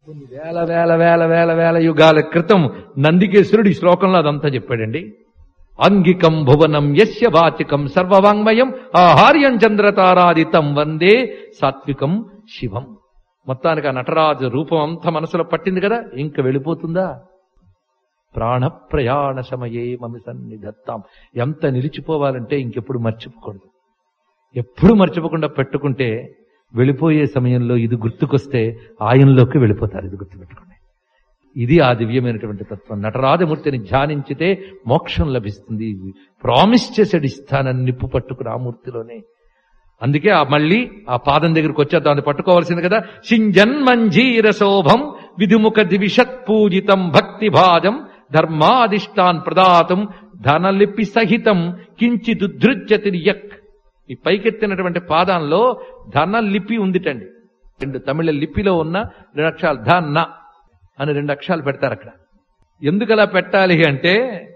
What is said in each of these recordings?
కొన్ని వేల వేల వేల వేల వేల యుగాల క్రితం నందికేశ్వరుడు ఈ శ్లోకంలో అదంతా చెప్పాడండి అంగికం భువనం యస్య వాచికం సర్వవాంగ్మయం ఆహార్యం చంద్రతారాదితం వందే సాత్వికం శివం మొత్తానికి ఆ నటరాజు రూపం అంతా మనసులో పట్టింది కదా ఇంక వెళ్ళిపోతుందా ప్రాణ ప్రయాణ సమయే మమి సన్నిధత్తాం ఎంత నిలిచిపోవాలంటే ఇంకెప్పుడు మర్చిపోకూడదు ఎప్పుడు మర్చిపోకుండా పెట్టుకుంటే వెళ్ళిపోయే సమయంలో ఇది గుర్తుకొస్తే ఆయనలోకి వెళ్ళిపోతారు ఇది గుర్తుపెట్టుకోండి ఇది ఆ దివ్యమైనటువంటి తత్వం నటరాజమూర్తిని ధ్యానించితే మోక్షం లభిస్తుంది ప్రామిస్ చేసాడు ఇస్తానని నిప్పు పట్టుకుని ఆ మూర్తిలోనే అందుకే ఆ మళ్ళీ ఆ పాదం దగ్గరికి వచ్చేద్దాం దాన్ని పట్టుకోవాల్సింది కదా సింజన్మంజీర శోభం విధుముఖ దివిషత్ పూజితం భక్తి భాజం ధర్మాధిష్టాన్ ప్రదాతం ధనలిపి సహితం కించిదుద్ధృత్యతి యక్ ఈ పైకెత్తినటువంటి పాదంలో ధన లిపి ఉందిటండి రెండు తమిళ లిపిలో ఉన్న రెండు అక్షరాలు ధ న అని రెండు అక్షరాలు పెడతారు అక్కడ ఎందుకు అలా పెట్టాలి అంటే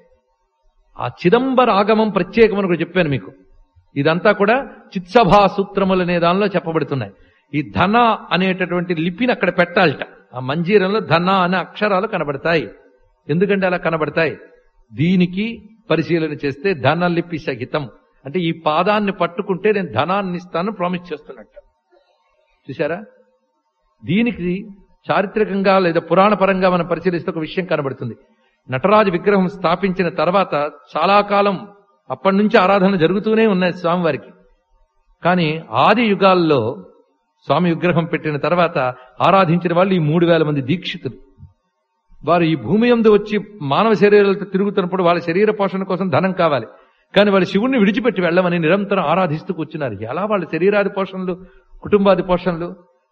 ఆ చిదంబర ఆగమం ప్రత్యేకమని కూడా చెప్పాను మీకు ఇదంతా కూడా చిత్సభా సూత్రములు అనే దానిలో చెప్పబడుతున్నాయి ఈ ధన అనేటటువంటి లిపిని అక్కడ పెట్టాలట ఆ మంజీరంలో ధన అనే అక్షరాలు కనబడతాయి ఎందుకంటే అలా కనబడతాయి దీనికి పరిశీలన చేస్తే ధన లిపి సహితం అంటే ఈ పాదాన్ని పట్టుకుంటే నేను ధనాన్ని ఇస్తాను ప్రామిస్ చేస్తున్నట్టు చూసారా దీనికి చారిత్రకంగా లేదా పురాణ పరంగా మనం పరిశీలిస్తే ఒక విషయం కనబడుతుంది నటరాజు విగ్రహం స్థాపించిన తర్వాత చాలా కాలం అప్పటి నుంచి ఆరాధన జరుగుతూనే ఉన్నాయి స్వామివారికి కానీ ఆది యుగాల్లో స్వామి విగ్రహం పెట్టిన తర్వాత ఆరాధించిన వాళ్ళు ఈ మూడు వేల మంది దీక్షితులు వారు ఈ భూమి యందు వచ్చి మానవ శరీరాలతో తిరుగుతున్నప్పుడు వాళ్ళ శరీర పోషణ కోసం ధనం కావాలి కానీ వాళ్ళు శివుణ్ణి విడిచిపెట్టి వెళ్ళమని నిరంతరం ఆరాధిస్తూ కూర్చున్నారు ఎలా వాళ్ళ శరీరాది పోషణలు కుటుంబాది పోషణలు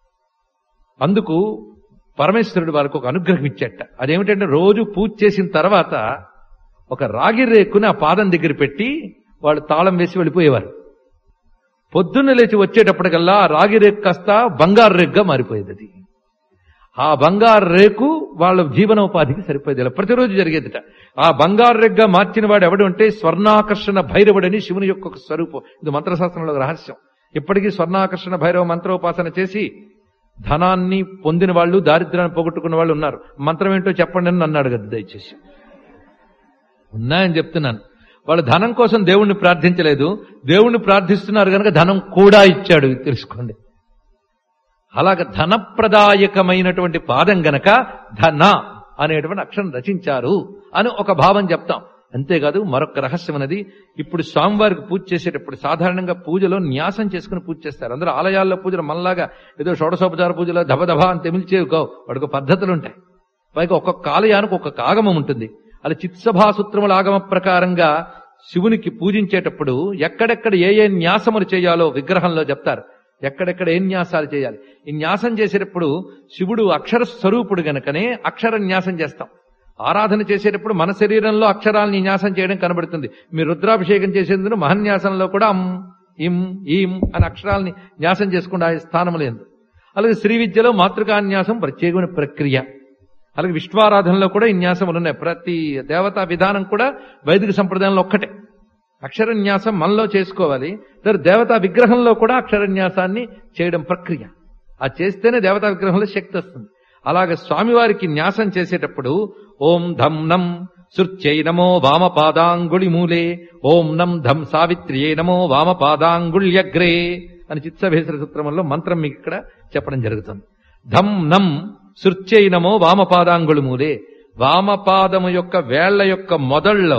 అందుకు పరమేశ్వరుడు వాళ్ళకు ఒక అనుగ్రహం ఇచ్చేట అదేమిటంటే రోజు పూజ చేసిన తర్వాత ఒక రాగి రేకుని ఆ పాదం దగ్గర పెట్టి వాళ్ళు తాళం వేసి వెళ్ళిపోయేవారు పొద్దున్న లేచి వచ్చేటప్పటికల్లా ఆ రాగి రేకు కాస్త బంగారు రేగ్గా మారిపోయేది అది ఆ బంగారు రేకు వాళ్ళ జీవనోపాధికి సరిపోయేది ఇలా ప్రతిరోజు జరిగేదిట ఆ బంగారు రెగ్గా మార్చిన వాడు ఎవడు అంటే స్వర్ణాకర్షణ భైరవుడని శివుని యొక్క ఒక స్వరూపం ఇది మంత్రశాస్త్రంలో ఒక రహస్యం ఇప్పటికీ స్వర్ణాకర్షణ భైరవ మంత్రోపాసన చేసి ధనాన్ని పొందిన వాళ్ళు దారిద్ర్యాన్ని పోగొట్టుకున్న వాళ్ళు ఉన్నారు మంత్రం ఏంటో చెప్పండి అని నన్ను అడగద్దు దయచేసి ఉన్నాయని చెప్తున్నాను వాళ్ళు ధనం కోసం దేవుణ్ణి ప్రార్థించలేదు దేవుణ్ణి ప్రార్థిస్తున్నారు కనుక ధనం కూడా ఇచ్చాడు ఇది తెలుసుకోండి అలాగ ధనప్రదాయకమైనటువంటి పాదం గనక ధన అనేటువంటి అక్షరం రచించారు అని ఒక భావం చెప్తాం అంతేకాదు మరొక రహస్యం అనేది ఇప్పుడు స్వామివారికి పూజ చేసేటప్పుడు సాధారణంగా పూజలో న్యాసం చేసుకుని పూజ చేస్తారు అందరూ ఆలయాల్లో పూజలు మనలాగా ఏదో షోడశోపచార పూజలో దబదబ అని తెమిల్చేవి కావు వాడికి పద్ధతులు ఉంటాయి పైగా ఒక్కొక్క ఆలయానికి ఒక్కొక్క ఆగమం ఉంటుంది అలా చిత్సభా సూత్రముల ఆగమ ప్రకారంగా శివునికి పూజించేటప్పుడు ఎక్కడెక్కడ ఏ ఏ న్యాసములు చేయాలో విగ్రహంలో చెప్తారు ఎక్కడెక్కడ ఏ న్యాసాలు చేయాలి ఈ న్యాసం చేసేటప్పుడు శివుడు అక్షర స్వరూపుడు గనకనే అక్షర న్యాసం చేస్తాం ఆరాధన చేసేటప్పుడు మన శరీరంలో అక్షరాలని న్యాసం చేయడం కనబడుతుంది మీరు రుద్రాభిషేకం చేసేందుకు మహన్యాసంలో కూడా అం ఇం ఈం అని అక్షరాలని న్యాసం చేసుకుంటే ఆ స్థానం లేదు అలాగే శ్రీ విద్యలో మాతృకాన్యాసం ప్రత్యేకమైన ప్రక్రియ అలాగే విశ్వారాధనలో కూడా ఈ న్యాసములు ఉన్నాయి ప్రతి దేవతా విధానం కూడా వైదిక సంప్రదాయంలో ఒక్కటే అక్షరన్యాసం మనలో చేసుకోవాలి తర్వాత దేవతా విగ్రహంలో కూడా అక్షరన్యాసాన్ని చేయడం ప్రక్రియ ఆ చేస్తేనే దేవతా విగ్రహంలో శక్తి వస్తుంది అలాగే స్వామివారికి న్యాసం చేసేటప్పుడు ఓం ధం నం శృత్యై నమో వామపాదాంగుళి మూలే ఓం నం ధం సావిత్ర్యే నమో వామపాదాంగుళ్యగ్రే అని చిత్సభేశ్వర సూత్రంలో మంత్రం మీకు ఇక్కడ చెప్పడం జరుగుతుంది ధం నం శృత్యై నమో వామపాదాంగుళి మూలే వామపాదము యొక్క వేళ్ల యొక్క మొదల్లో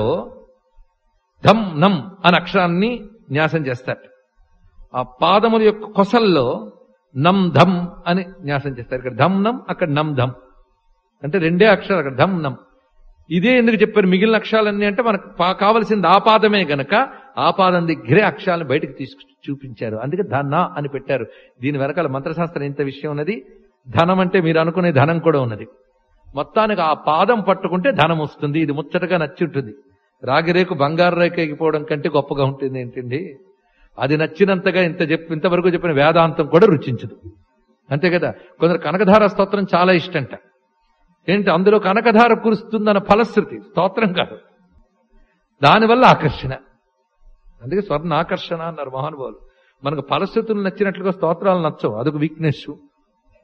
ధం నం అనే అక్షరాన్ని న్యాసం చేస్తారు ఆ పాదముల యొక్క కొసల్లో నం ధం అని న్యాసం చేస్తారు ఇక్కడ ధం నం అక్కడ నం ధం అంటే రెండే అక్షరాలు అక్కడ ధం నం ఇదే ఎందుకు చెప్పారు మిగిలిన అక్షరాలన్నీ అంటే మనకు పా- కావలసింది ఆ పాదమే గనక ఆ పాదం దగ్గరే అక్షరాలను బయటకు తీసుకు చూపించారు అందుకే ధన అని పెట్టారు దీని వెనకాల మంత్రశాస్త్రం ఎంత విషయం ఉన్నది ధనం అంటే మీరు అనుకునే ధనం కూడా ఉన్నది మొత్తానికి ఆ పాదం పట్టుకుంటే ధనం వస్తుంది ఇది ముచ్చటగా నచ్చి ఉంటుంది రాగిరేకు బంగారు రేఖ ఎగిపోవడం కంటే గొప్పగా ఉంటుంది ఏంటండి అది నచ్చినంతగా ఇంత చెప్పి ఇంతవరకు చెప్పిన వేదాంతం కూడా రుచించదు అంతే కదా కొందరు కనకధార స్తోత్రం చాలా ఇష్టంట ఏంటి అందులో కనకధార కురుస్తుందన్న ఫలశ్రుతి స్తోత్రం కాదు దానివల్ల ఆకర్షణ అందుకే స్వర్ణ ఆకర్షణ అన్నారు మహానుభావులు మనకు ఫలశ్రుతులు నచ్చినట్లుగా స్తోత్రాలు నచ్చవు అదొక వీక్నెస్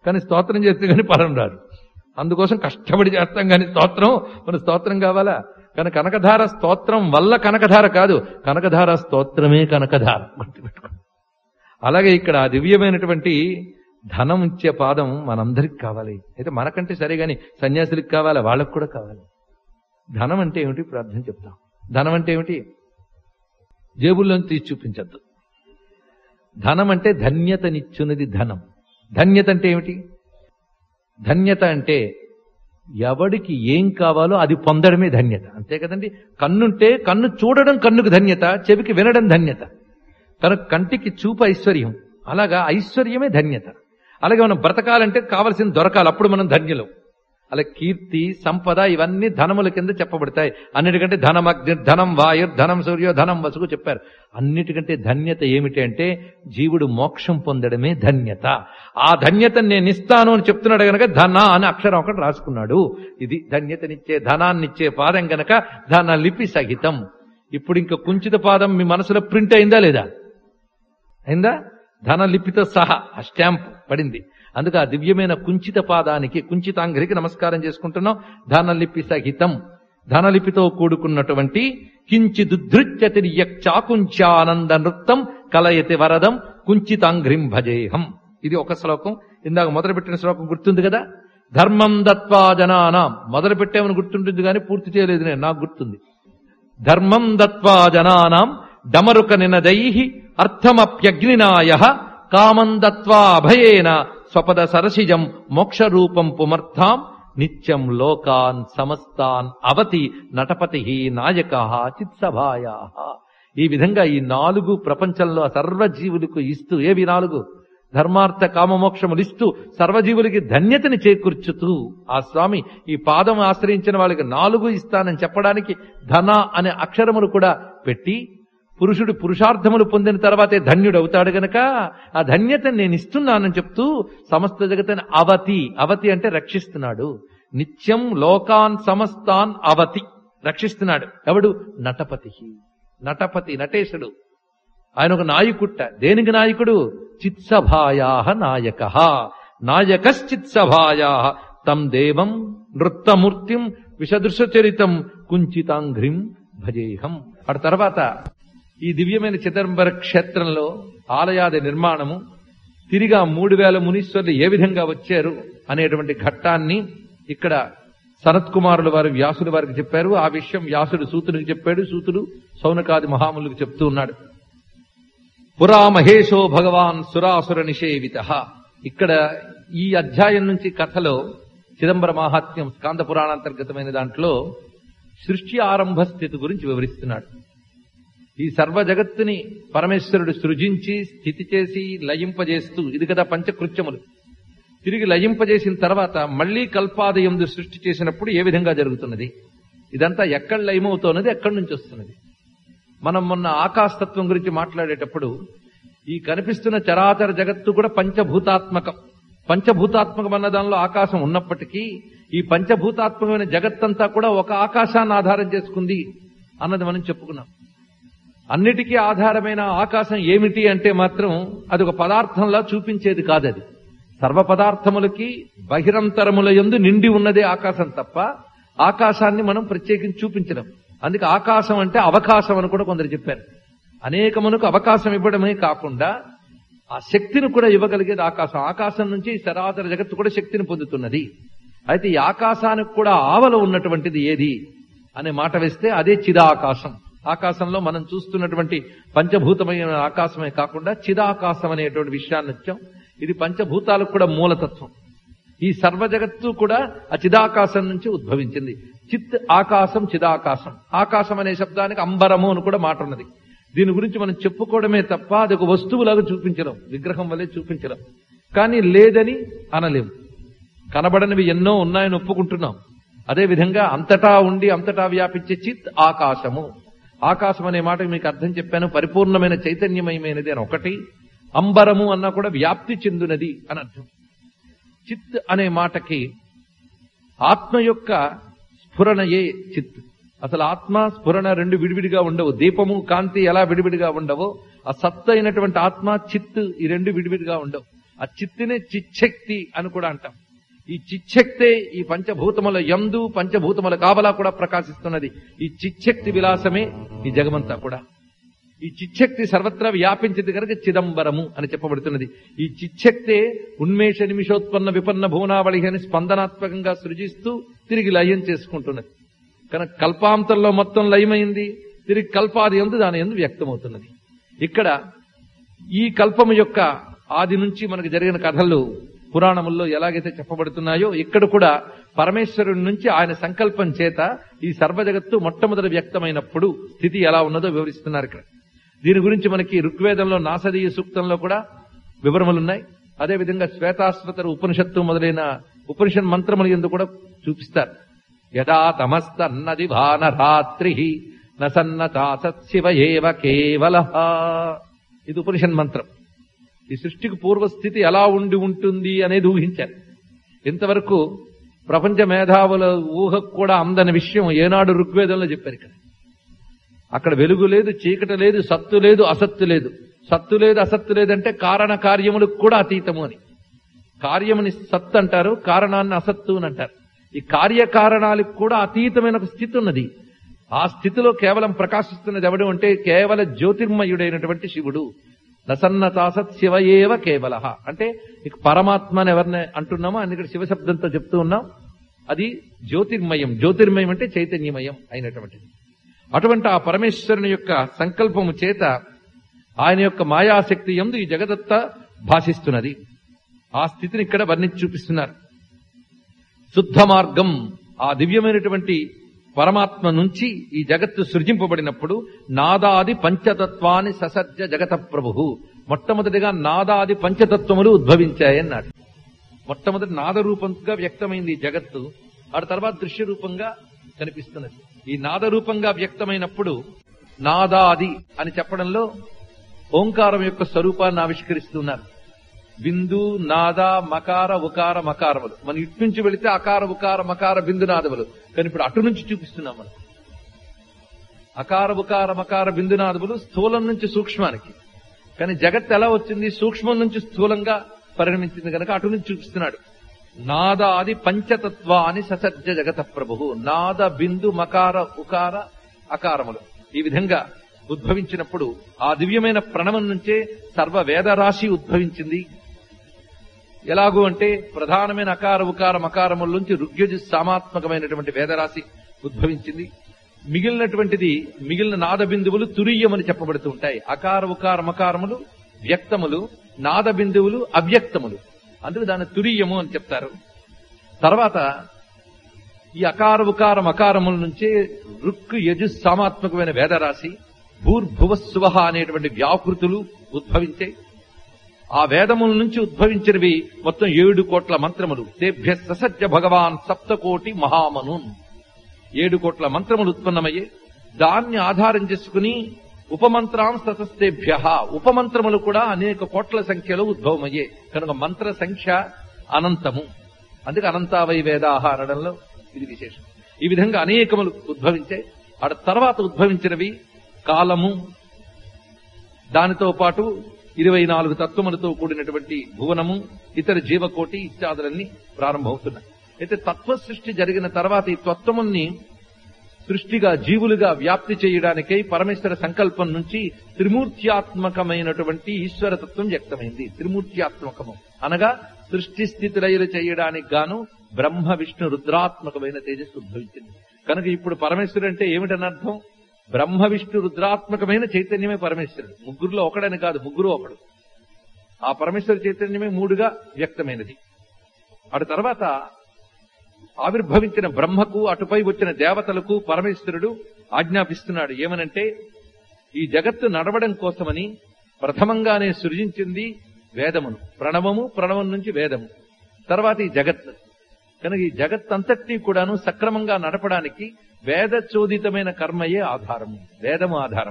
కానీ స్తోత్రం చేస్తే కానీ ఫలం రాదు అందుకోసం కష్టపడి చేస్తాం కానీ స్తోత్రం మన స్తోత్రం కావాలా కానీ కనకధార స్తోత్రం వల్ల కనకధార కాదు కనకధార స్తోత్రమే కనకధార గుర్తుపెట్టుకో అలాగే ఇక్కడ ఆ దివ్యమైనటువంటి ధనం ఇచ్చే పాదం మనందరికి కావాలి అయితే మనకంటే సరే గాని సన్యాసులకు కావాలి వాళ్ళకు కూడా కావాలి ధనం అంటే ఏమిటి ఇప్పుడు అర్థం చెప్తాం ధనం అంటే ఏమిటి జేబుల్లో తీసి చూపించద్దు ధనం అంటే ధన్యతనిచ్చున్నది ధనం ధన్యత అంటే ఏమిటి ధన్యత అంటే ఎవడికి ఏం కావాలో అది పొందడమే ధన్యత అంతే కదండి కన్నుంటే కన్ను చూడడం కన్నుకు ధన్యత చెవికి వినడం ధన్యత కనుక కంటికి చూపు ఐశ్వర్యం అలాగా ఐశ్వర్యమే ధన్యత అలాగే మనం బ్రతకాలంటే కావలసిన దొరకాలి అప్పుడు మనం ధన్యులం అలా కీర్తి సంపద ఇవన్నీ ధనముల కింద చెప్పబడతాయి అన్నిటికంటే ధనం అగ్ని ధనం వాయు ధనం సూర్యో ధనం వసుకు చెప్పారు అన్నిటికంటే ధన్యత ఏమిటి అంటే జీవుడు మోక్షం పొందడమే ధన్యత ఆ ధన్యతను నేను ఇస్తాను అని చెప్తున్నాడు గనక ధన అని అక్షరం ఒకటి రాసుకున్నాడు ఇది ధన్యతనిచ్చే ధనాన్నిచ్చే పాదం గనక ధన లిపి సహితం ఇప్పుడు ఇంకా కుంచిత పాదం మీ మనసులో ప్రింట్ అయిందా లేదా అయిందా ధన లిపితో సహా ఆ స్టాంప్ పడింది అందుకే ఆ దివ్యమైన కుంచిత పాదానికి కుంచితాంగ్రికి నమస్కారం చేసుకుంటున్నాం ధనలిపి సహితం ధనలిపితో కూడుకున్నటువంటి కించిదుద్ధృత్యతిర్యక్చాకుంచానంద నృత్తం కలయతి వరదం కుంచితాంగ్రిం భజేహం ఇది ఒక శ్లోకం ఇందాక మొదలుపెట్టిన శ్లోకం గుర్తుంది కదా ధర్మం దత్వా జనానాం మొదలు పెట్టామని గుర్తుంటుంది కానీ పూర్తి చేయలేదు నేను నాకు గుర్తుంది ధర్మం దత్వా జనానాం డమరుక నినదై అర్థమప్యగ్నినాయ కామం దత్వా అభయేన స్వపద సరసిజం మోక్షరూపం పుమర్థాం నిత్యం లోకాన్ సమస్తాన్ అవతి నటపతి నాయక చిత్సభాయా ఈ విధంగా ఈ నాలుగు ప్రపంచంలో సర్వజీవులకు ఇస్తూ ఏవి నాలుగు ధర్మార్థ కామమోక్షములు ఇస్తూ సర్వజీవులకి ధన్యతని చేకూర్చుతూ ఆ స్వామి ఈ పాదం ఆశ్రయించిన వాళ్ళకి నాలుగు ఇస్తానని చెప్పడానికి ధన అనే అక్షరములు కూడా పెట్టి పురుషుడు పురుషార్థములు పొందిన తర్వాతే ధన్యుడు అవుతాడు గనక ఆ ధన్యతను నేను ఇస్తున్నానని చెప్తూ సమస్త జగతని అవతి అవతి అంటే రక్షిస్తున్నాడు నిత్యం లోకాన్ సమస్తాన్ అవతి రక్షిస్తున్నాడు ఎవడు నటపతి నటపతి నటేశుడు ఆయన ఒక నాయకుట్ట దేనికి నాయకుడు చిత్సభాయా నాయక నాయకశ్చిత్సభాయా తం దేవం నృత్తమూర్తిం విషదృశచరితం కుంచితాంఘ్రిం భజేహం అటు తర్వాత ఈ దివ్యమైన చిదంబర క్షేత్రంలో ఆలయాది నిర్మాణము తిరిగా మూడు వేల మునీశ్వర్లు ఏ విధంగా వచ్చారు అనేటువంటి ఘట్టాన్ని ఇక్కడ సనత్ కుమారుల వారు వ్యాసుడు వారికి చెప్పారు ఆ విషయం వ్యాసుడు సూతునికి చెప్పాడు సూతుడు సౌనకాది మహాములకు చెప్తూ ఉన్నాడు పురా మహేశో భగవాన్ సురాసుర నిషేవిత ఇక్కడ ఈ అధ్యాయం నుంచి కథలో చిదంబర మహాత్మ్యం స్కాంద పురాణాంతర్గతమైన దాంట్లో సృష్టి ఆరంభ స్థితి గురించి వివరిస్తున్నాడు ఈ సర్వ జగత్తుని పరమేశ్వరుడు సృజించి స్థితి చేసి లయింపజేస్తూ ఇది కదా పంచకృత్యములు తిరిగి లయింపజేసిన తర్వాత మళ్లీ కల్పాదయందు సృష్టి చేసినప్పుడు ఏ విధంగా జరుగుతున్నది ఇదంతా ఎక్కడ లయమవుతున్నది ఎక్కడి నుంచి వస్తున్నది మనం మొన్న ఆకాశతత్వం గురించి మాట్లాడేటప్పుడు ఈ కనిపిస్తున్న చరాచర జగత్తు కూడా పంచభూతాత్మకం పంచభూతాత్మకం అన్న దానిలో ఆకాశం ఉన్నప్పటికీ ఈ పంచభూతాత్మకమైన జగత్తంతా కూడా ఒక ఆకాశాన్ని ఆధారం చేసుకుంది అన్నది మనం చెప్పుకున్నాం అన్నిటికీ ఆధారమైన ఆకాశం ఏమిటి అంటే మాత్రం అది ఒక పదార్థంలా చూపించేది కాదది సర్వ పదార్థములకి బహిరంతరముల యందు నిండి ఉన్నదే ఆకాశం తప్ప ఆకాశాన్ని మనం ప్రత్యేకించి చూపించడం అందుకే ఆకాశం అంటే అవకాశం అని కూడా కొందరు చెప్పారు అనేకమునకు అవకాశం ఇవ్వడమే కాకుండా ఆ శక్తిని కూడా ఇవ్వగలిగేది ఆకాశం ఆకాశం నుంచి ఈ సరాచర జగత్తు కూడా శక్తిని పొందుతున్నది అయితే ఈ ఆకాశానికి కూడా ఆవల ఉన్నటువంటిది ఏది అనే మాట వేస్తే అదే చిదాకాశం ఆకాశంలో మనం చూస్తున్నటువంటి పంచభూతమైన ఆకాశమే కాకుండా చిదాకాశం అనేటువంటి విషయాన్ని వచ్చాం ఇది పంచభూతాలకు కూడా మూలతత్వం ఈ సర్వ జగత్తు కూడా ఆ చిదాకాశం నుంచి ఉద్భవించింది చిత్ ఆకాశం చిదాకాశం ఆకాశం అనే శబ్దానికి అంబరము అని కూడా మాట ఉన్నది దీని గురించి మనం చెప్పుకోవడమే తప్ప అది ఒక వస్తువులాగా చూపించడం విగ్రహం వల్లే చూపించడం కానీ లేదని అనలేము కనబడనివి ఎన్నో ఉన్నాయని ఒప్పుకుంటున్నాం అదే విధంగా అంతటా ఉండి అంతటా వ్యాపించే చిత్ ఆకాశము ఆకాశం అనే మాట మీకు అర్థం చెప్పాను పరిపూర్ణమైన చైతన్యమయమైనది అని ఒకటి అంబరము అన్నా కూడా వ్యాప్తి చెందినది అని అర్థం చిత్ అనే మాటకి ఆత్మ యొక్క స్ఫురణయే చిత్ అసలు ఆత్మ స్ఫురణ రెండు విడివిడిగా ఉండవు దీపము కాంతి ఎలా విడివిడిగా ఉండవో ఆ సత్తు అయినటువంటి ఆత్మ చిత్ ఈ రెండు విడివిడిగా ఉండవు ఆ చిత్తినే చిచ్చక్తి అని కూడా అంటాం ఈ చిచ్చక్తే ఈ పంచభూతముల యందు పంచభూతముల కావలా కూడా ప్రకాశిస్తున్నది ఈ చిచ్చక్తి విలాసమే ఈ జగమంతా కూడా ఈ చిచ్చక్తి సర్వత్రా వ్యాపించింది కనుక చిదంబరము అని చెప్పబడుతున్నది ఈ చిచ్చక్తే ఉన్మేష నిమిషోత్పన్న విపన్న భువనావళి అని స్పందనాత్మకంగా సృజిస్తూ తిరిగి లయం చేసుకుంటున్నది కనుక కల్పాంతంలో మొత్తం లయమైంది తిరిగి కల్పాది ఎందు దాని ఎందు వ్యక్తమవుతున్నది ఇక్కడ ఈ కల్పము యొక్క ఆది నుంచి మనకు జరిగిన కథలు పురాణముల్లో ఎలాగైతే చెప్పబడుతున్నాయో ఇక్కడ కూడా పరమేశ్వరుడి నుంచి ఆయన సంకల్పం చేత ఈ సర్వజగత్తు మొట్టమొదటి వ్యక్తమైనప్పుడు స్థితి ఎలా ఉన్నదో వివరిస్తున్నారు ఇక్కడ దీని గురించి మనకి ఋగ్వేదంలో నాసదీయ సూక్తంలో కూడా వివరములున్నాయి అదేవిధంగా శ్వేతాశ్వతర ఉపనిషత్తు మొదలైన ఉపనిషత్ మంత్రములు ఎందు కూడా చూపిస్తారు యదా తమస్తన్నది భానరాత్రి నసన్న చాసత్శివ ఏవ కేవల ఇది ఉపనిషత్ మంత్రం ఈ సృష్టికి పూర్వస్థితి ఎలా ఉండి ఉంటుంది అనేది ఊహించారు ఇంతవరకు ప్రపంచ మేధావుల ఊహకు కూడా అందని విషయం ఏనాడు ఋగ్వేదంలో చెప్పారు ఇక్కడ అక్కడ వెలుగు లేదు చీకటి లేదు సత్తు లేదు అసత్తు లేదు సత్తు లేదు అసత్తు లేదంటే కారణ కార్యములకు కూడా అతీతము అని కార్యముని సత్తు అంటారు కారణాన్ని అసత్తు అని అంటారు ఈ కార్యకారణాలకు కూడా అతీతమైన ఒక స్థితి ఉన్నది ఆ స్థితిలో కేవలం ప్రకాశిస్తున్నది ఎవడు అంటే కేవల జ్యోతిర్మయుడైనటువంటి శివుడు నసన్నతాసత్ శివ ఏవ కేవల అంటే ఇక పరమాత్మ అని ఎవరిని అంటున్నామో అని ఇక్కడ శివశబ్దంతో చెప్తూ ఉన్నాం అది జ్యోతిర్మయం జ్యోతిర్మయం అంటే చైతన్యమయం అయినటువంటిది అటువంటి ఆ పరమేశ్వరుని యొక్క సంకల్పము చేత ఆయన యొక్క మాయాశక్తి ఎందు ఈ జగదత్త భాషిస్తున్నది ఆ స్థితిని ఇక్కడ వర్ణించి చూపిస్తున్నారు శుద్ధ మార్గం ఆ దివ్యమైనటువంటి పరమాత్మ నుంచి ఈ జగత్తు సృజింపబడినప్పుడు నాదాది పంచతత్వాన్ని ససర్జ జగత ప్రభు మొట్టమొదటిగా నాదాది పంచతత్వములు ఉద్భవించాయన్నాడు మొట్టమొదటి నాద రూపంగా వ్యక్తమైంది ఈ జగత్తు ఆ తర్వాత దృశ్య రూపంగా కనిపిస్తున్నది ఈ నాద రూపంగా వ్యక్తమైనప్పుడు నాదాది అని చెప్పడంలో ఓంకారం యొక్క స్వరూపాన్ని ఆవిష్కరిస్తున్నారు బిందు నాద మకార ఉకార మకారములు మనం ఇటు నుంచి వెళితే అకార ఉకార మకార బిందు నాదములు కానీ ఇప్పుడు అటు నుంచి చూపిస్తున్నాం మనం అకార ఉకార మకార బిందు నాదములు స్థూలం నుంచి సూక్ష్మానికి కానీ జగత్ ఎలా వచ్చింది సూక్ష్మం నుంచి స్థూలంగా పరిణమించింది కనుక అటు నుంచి చూపిస్తున్నాడు నాదాది పంచతత్వాని ససర్జ జగత ప్రభు నాద బిందు మకార ఉకార అకారములు ఈ విధంగా ఉద్భవించినప్పుడు ఆ దివ్యమైన ప్రణవం నుంచే సర్వ వేదరాశి ఉద్భవించింది ఎలాగూ అంటే ప్రధానమైన అకార ఉకార మకారముల నుంచి ఋగ్యజు సామాత్మకమైనటువంటి వేదరాశి ఉద్భవించింది మిగిలినటువంటిది మిగిలిన నాద బిందువులు తురీయమని చెప్పబడుతూ ఉంటాయి అకార ఉకార మకారములు వ్యక్తములు నాద బిందువులు అవ్యక్తములు అందుకు దాన్ని తురీయము అని చెప్తారు తర్వాత ఈ అకార ఉకార మకారముల నుంచే రుక్ యజు సామాత్మకమైన వేదరాశి భూర్భువస్సువ అనేటువంటి వ్యాకృతులు ఉద్భవించాయి ఆ వేదముల నుంచి ఉద్భవించినవి మొత్తం ఏడు కోట్ల మంత్రములు తేభ్య ససత్య భగవాన్ సప్తకోటి మహామనున్ ఏడు కోట్ల మంత్రములు ఉత్పన్నమయ్యే దాన్ని ఆధారం చేసుకుని ఉపమంత్రాం సతస్తేభ్య ఉపమంత్రములు కూడా అనేక కోట్ల సంఖ్యలో ఉద్భవమయ్యే కనుక మంత్ర సంఖ్య అనంతము అందుకే అనంతావై వేదాహ అనడంలో ఇది విశేషం ఈ విధంగా అనేకములు ఉద్భవించాయి ఆ తర్వాత ఉద్భవించినవి కాలము దానితో పాటు ఇరవై నాలుగు తత్వములతో కూడినటువంటి భువనము ఇతర జీవకోటి ఇత్యాదులన్నీ ప్రారంభమవుతున్నాయి అయితే తత్వ సృష్టి జరిగిన తర్వాత ఈ తత్వముల్ని సృష్టిగా జీవులుగా వ్యాప్తి చేయడానికై పరమేశ్వర సంకల్పం నుంచి త్రిమూర్త్యాత్మకమైనటువంటి ఈశ్వరతత్వం వ్యక్తమైంది త్రిమూర్త్యాత్మకము అనగా సృష్టి స్థితిలయలు చేయడానికి గాను బ్రహ్మ విష్ణు రుద్రాత్మకమైన తేజస్సు ఉద్భవించింది కనుక ఇప్పుడు పరమేశ్వరుడు అంటే ఏమిటని అర్థం బ్రహ్మ విష్ణు రుద్రాత్మకమైన చైతన్యమే పరమేశ్వరుడు ముగ్గురులో ఒకడని కాదు ముగ్గురు ఒకడు ఆ పరమేశ్వర చైతన్యమే మూడుగా వ్యక్తమైనది అటు తర్వాత ఆవిర్భవించిన బ్రహ్మకు అటుపై వచ్చిన దేవతలకు పరమేశ్వరుడు ఆజ్ఞాపిస్తున్నాడు ఏమనంటే ఈ జగత్తు నడవడం కోసమని ప్రథమంగానే సృజించింది వేదమును ప్రణవము ప్రణవం నుంచి వేదము తర్వాత ఈ జగత్తు కనుక ఈ జగత్ అంతటినీ కూడాను సక్రమంగా నడపడానికి వేద చోదితమైన కర్మయే ఆధారము వేదము ఆధారం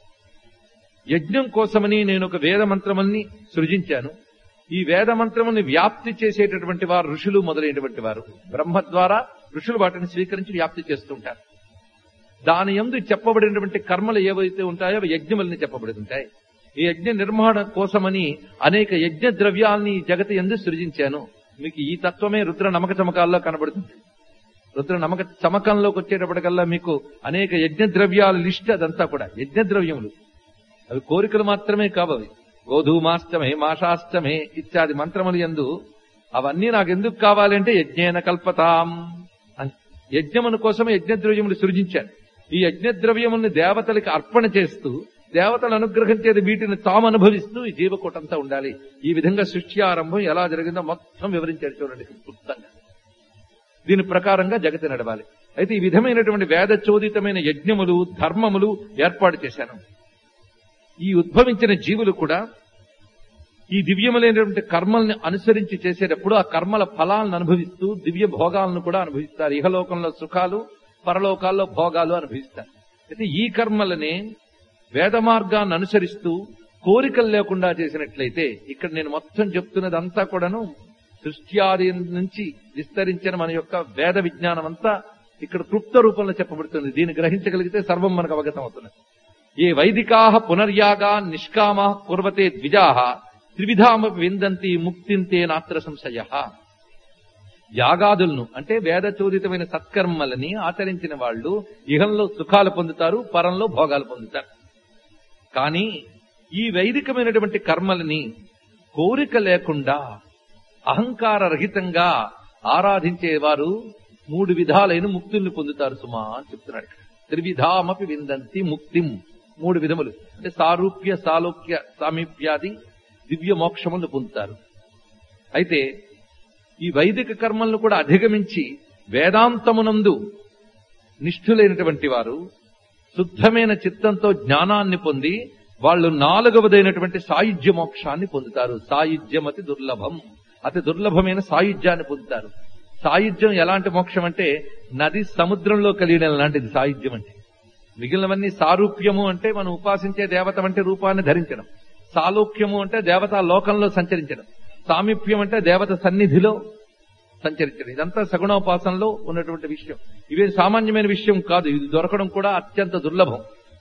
యజ్ఞం కోసమని నేను ఒక వేద మంత్రముల్ని సృజించాను ఈ వేద మంత్రముని వ్యాప్తి చేసేటటువంటి వారు ఋషులు మొదలైనటువంటి వారు బ్రహ్మ ద్వారా ఋషులు వాటిని స్వీకరించి వ్యాప్తి చేస్తుంటారు దాని ఎందు చెప్పబడినటువంటి కర్మలు ఏవైతే ఉంటాయో అవి యజ్ఞములని చెప్పబడి ఉంటాయి ఈ యజ్ఞ నిర్మాణ కోసమని అనేక యజ్ఞ ద్రవ్యాల్ని ఈ జగతి ఎందు సృజించాను మీకు ఈ తత్వమే రుద్ర నమక చమకాల్లో కనబడుతుంది రుద్ర నమక చమకంలోకి వచ్చేటప్పటికల్లా మీకు అనేక యజ్ఞ ద్రవ్యాల లిస్ట్ అదంతా కూడా యజ్ఞ ద్రవ్యములు అవి కోరికలు మాత్రమే కావు అవి గోధూమాష్టమే మాషాష్టమే ఇత్యాది మంత్రములు ఎందు అవన్నీ నాకు ఎందుకు కావాలంటే యజ్ఞేన కల్పతాం అని. యజ్ఞమును కోసం యజ్ఞ ద్రవ్యములు సృజించాను ఈ యజ్ఞ ద్రవ్యముల్ని దేవతలకి అర్పణ చేస్తూ దేవతల అనుగ్రహం చేత వీటిని తాము అనుభవిస్తూ ఈ జీవకోటంతా ఉండాలి ఈ విధంగా సృష్టి ఆరంభం ఎలా జరిగిందో మొత్తం వివరించాడు చూడండి క్లుప్తంగా దీని ప్రకారంగా జగతి నడవాలి అయితే ఈ విధమైనటువంటి వేద చోదితమైన యజ్ఞములు ధర్మములు ఏర్పాటు చేశాను ఈ ఉద్భవించిన జీవులు కూడా ఈ దివ్యములైనటువంటి కర్మల్ని అనుసరించి చేసేటప్పుడు ఆ కర్మల ఫలాలను అనుభవిస్తూ దివ్య భోగాలను కూడా అనుభవిస్తారు ఇహలోకంలో సుఖాలు పరలోకాల్లో భోగాలు అనుభవిస్తారు అయితే ఈ కర్మలని వేద మార్గాన్ని అనుసరిస్తూ కోరికలు లేకుండా చేసినట్లయితే ఇక్కడ నేను మొత్తం చెప్తున్నదంతా కూడాను సృష్ట్యాది నుంచి విస్తరించిన మన యొక్క వేద విజ్ఞానం అంతా ఇక్కడ క్లుప్త రూపంలో చెప్పబడుతుంది దీన్ని గ్రహించగలిగితే సర్వం మనకు అవగతం అవుతుంది ఏ వైదికా పునర్యాగా నిష్కామా కుర్వతే ద్విజా త్రివిధామ విందంతి ముక్తింతే నాత్ర సంశయ యాగాదులను అంటే వేద చోదితమైన సత్కర్మలని ఆచరించిన వాళ్ళు ఇహంలో సుఖాలు పొందుతారు పరంలో భోగాలు పొందుతారు కానీ ఈ వైదికమైనటువంటి కర్మలని కోరిక లేకుండా అహంకార రహితంగా ఆరాధించేవారు మూడు విధాలైన ముక్తుల్ని పొందుతారు సుమా అని చెప్తున్నాడు ఇక్కడ. త్రివిధామపి విందంతి ముక్తిం మూడు విధములు అంటే సారూప్య సాలోక్య సామీప్యాది దివ్య మోక్షములను పొందుతారు అయితే ఈ వైదిక కర్మలను కూడా అధిగమించి వేదాంతమునందు నిష్ఠులైనటువంటి వారు శుద్ధమైన చిత్తంతో జ్ఞానాన్ని పొంది వాళ్ళు నాలుగవదైనటువంటి సాయుధ్య మోక్షాన్ని పొందుతారు సాయుధ్యం అతి దుర్లభం అతి దుర్లభమైన సాయుధ్యాన్ని పొందుతారు సాయుధ్యం ఎలాంటి మోక్షం అంటే నది సముద్రంలో కలియడం లాంటిది సాయుధ్యం అంటే మిగిలినవన్నీ సారూప్యము అంటే మనం ఉపాసించే దేవత వంటి రూపాన్ని ధరించడం సాలోక్యము అంటే దేవత లోకంలో సంచరించడం సామీప్యం అంటే దేవత సన్నిధిలో సంచరించడం ఇదంతా సగుణోపాసనలో ఉన్నటువంటి విషయం ఇవి సామాన్యమైన విషయం కాదు ఇది దొరకడం కూడా అత్యంత దుర్లభం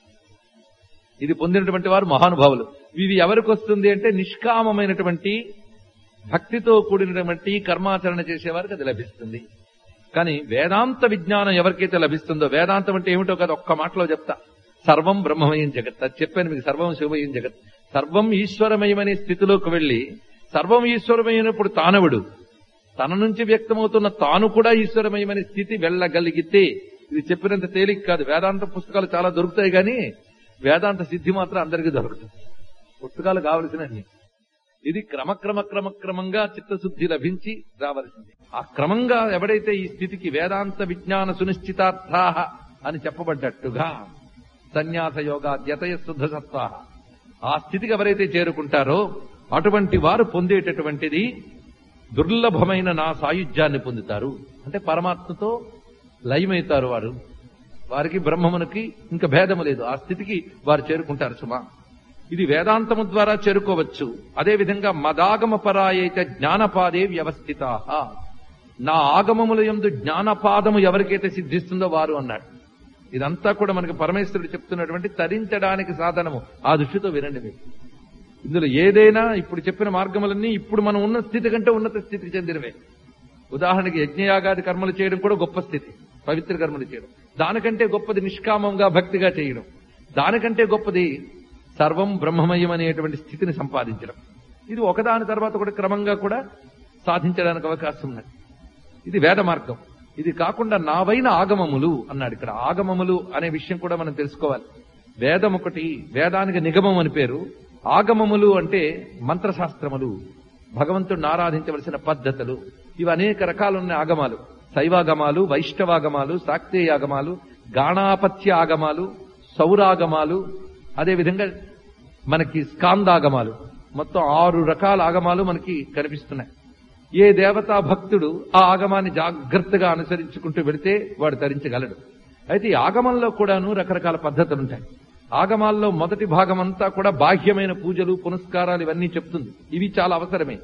ఇది పొందినటువంటి వారు మహానుభావులు ఇది ఎవరికి వస్తుంది అంటే నిష్కామమైనటువంటి భక్తితో కూడినటువంటి కర్మాచరణ చేసేవారికి అది లభిస్తుంది కానీ వేదాంత విజ్ఞానం ఎవరికైతే లభిస్తుందో వేదాంతం అంటే ఏమిటో కదా ఒక్క మాటలో చెప్తా సర్వం బ్రహ్మమయం జగత్ అది చెప్పాను మీకు సర్వం శివమయం జగత్ సర్వం ఈశ్వరమయమనే స్థితిలోకి వెళ్లి సర్వం ఈశ్వరమైనప్పుడు తానవుడు తన నుంచి వ్యక్తమవుతున్న తాను కూడా ఈశ్వరమయమనే స్థితి వెళ్ళగలిగితే ఇది చెప్పినంత తేలిక కాదు వేదాంత పుస్తకాలు చాలా దొరుకుతాయి కానీ వేదాంత సిద్ధి మాత్రం అందరికీ దొరుకుతుంది పుస్తకాలు కావలసినవి ఇది క్రమక్రమ క్రమక్రమంగా చిత్తశుద్ధి లభించి రావలసింది ఆ క్రమంగా ఎవడైతే ఈ స్థితికి వేదాంత విజ్ఞాన సునిశ్చితార్థా అని చెప్పబడ్డట్టుగా సన్యాస యోగా ద్యతయ శుద్ధ సత్వా ఆ స్థితికి ఎవరైతే చేరుకుంటారో అటువంటి వారు పొందేటటువంటిది దుర్లభమైన నా సాయుధ్యాన్ని పొందుతారు అంటే పరమాత్మతో లయమవుతారు వారు వారికి బ్రహ్మమునికి ఇంకా భేదము లేదు ఆ స్థితికి వారు చేరుకుంటారు సుమా ఇది వేదాంతము ద్వారా చేరుకోవచ్చు అదే విధంగా మదాగమ పరాయైత జ్ఞానపాదే వ్యవస్థిత నా ఆగమముల యందు జ్ఞానపాదము ఎవరికైతే సిద్ధిస్తుందో వారు అన్నాడు ఇదంతా కూడా మనకి పరమేశ్వరుడు చెప్తున్నటువంటి తరించడానికి సాధనము ఆ దృష్టితో వినండి మీరు ఇందులో ఏదైనా ఇప్పుడు చెప్పిన మార్గములన్నీ ఇప్పుడు మనం ఉన్న స్థితి కంటే ఉన్నత స్థితికి చెందినవే ఉదాహరణకి యజ్ఞయాగాది కర్మలు చేయడం కూడా గొప్ప స్థితి పవిత్ర కర్మలు చేయడం దానికంటే గొప్పది నిష్కామంగా భక్తిగా చేయడం దానికంటే గొప్పది సర్వం బ్రహ్మమయం అనేటువంటి స్థితిని సంపాదించడం ఇది ఒకదాని తర్వాత కూడా క్రమంగా కూడా సాధించడానికి అవకాశం ఉన్నది ఇది వేద మార్గం ఇది కాకుండా నావైన ఆగమములు అన్నాడు ఇక్కడ ఆగమములు అనే విషయం కూడా మనం తెలుసుకోవాలి వేదం ఒకటి వేదానికి నిగమం అని పేరు ఆగమములు అంటే మంత్రశాస్త్రములు భగవంతుడిని ఆరాధించవలసిన పద్ధతులు ఇవి అనేక రకాలున్న ఆగమాలు శైవాగమాలు వైష్ణవాగమాలు శాక్తేయాగమాలు గాణాపత్య ఆగమాలు సౌరాగమాలు అదేవిధంగా మనకి స్కాందాగమాలు మొత్తం ఆరు రకాల ఆగమాలు మనకి కనిపిస్తున్నాయి ఏ దేవతా భక్తుడు ఆ ఆగమాన్ని జాగ్రత్తగా అనుసరించుకుంటూ వెళితే వాడు తరించగలడు అయితే ఈ ఆగమంలో కూడాను రకరకాల పద్ధతులు ఉంటాయి ఆగమాల్లో మొదటి భాగం అంతా కూడా బాహ్యమైన పూజలు పునస్కారాలు ఇవన్నీ చెప్తుంది ఇవి చాలా అవసరమే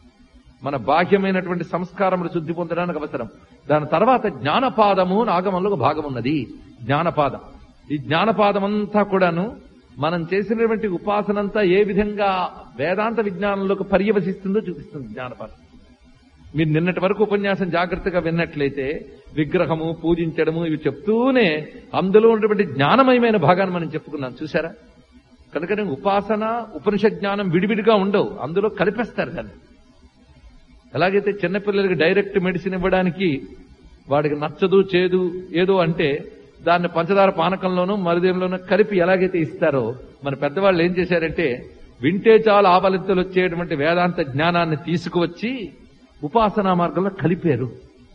మన బాహ్యమైనటువంటి సంస్కారములు శుద్ధి పొందడానికి అవసరం దాని తర్వాత జ్ఞానపాదము అని ఆగమంలో ఒక భాగం ఉన్నది జ్ఞానపాదం ఈ జ్ఞానపాదం అంతా కూడాను మనం చేసినటువంటి ఉపాసనంతా ఏ విధంగా వేదాంత విజ్ఞానంలోకి పర్యవసిస్తుందో చూపిస్తుంది జ్ఞానపాఠం మీరు నిన్నటి వరకు ఉపన్యాసం జాగ్రత్తగా విన్నట్లయితే విగ్రహము పూజించడము ఇవి చెప్తూనే అందులో ఉన్నటువంటి జ్ఞానమయమైన భాగాన్ని మనం చెప్పుకున్నాం చూసారా కనుకనే ఉపాసన ఉపనిషత్ జ్ఞానం విడివిడిగా ఉండవు అందులో కలిపేస్తారు దాన్ని ఎలాగైతే చిన్నపిల్లలకి డైరెక్ట్ మెడిసిన్ ఇవ్వడానికి వాడికి నచ్చదు చేదు ఏదో అంటే దాన్ని పంచదార పానకంలోనూ మరుదేంలోనూ కలిపి ఎలాగైతే ఇస్తారో మన పెద్దవాళ్ళు ఏం చేశారంటే వింటే చాలు ఆవలింతలు వచ్చేటువంటి వేదాంత జ్ఞానాన్ని తీసుకువచ్చి ఉపాసనా మార్గంలో కలిపారు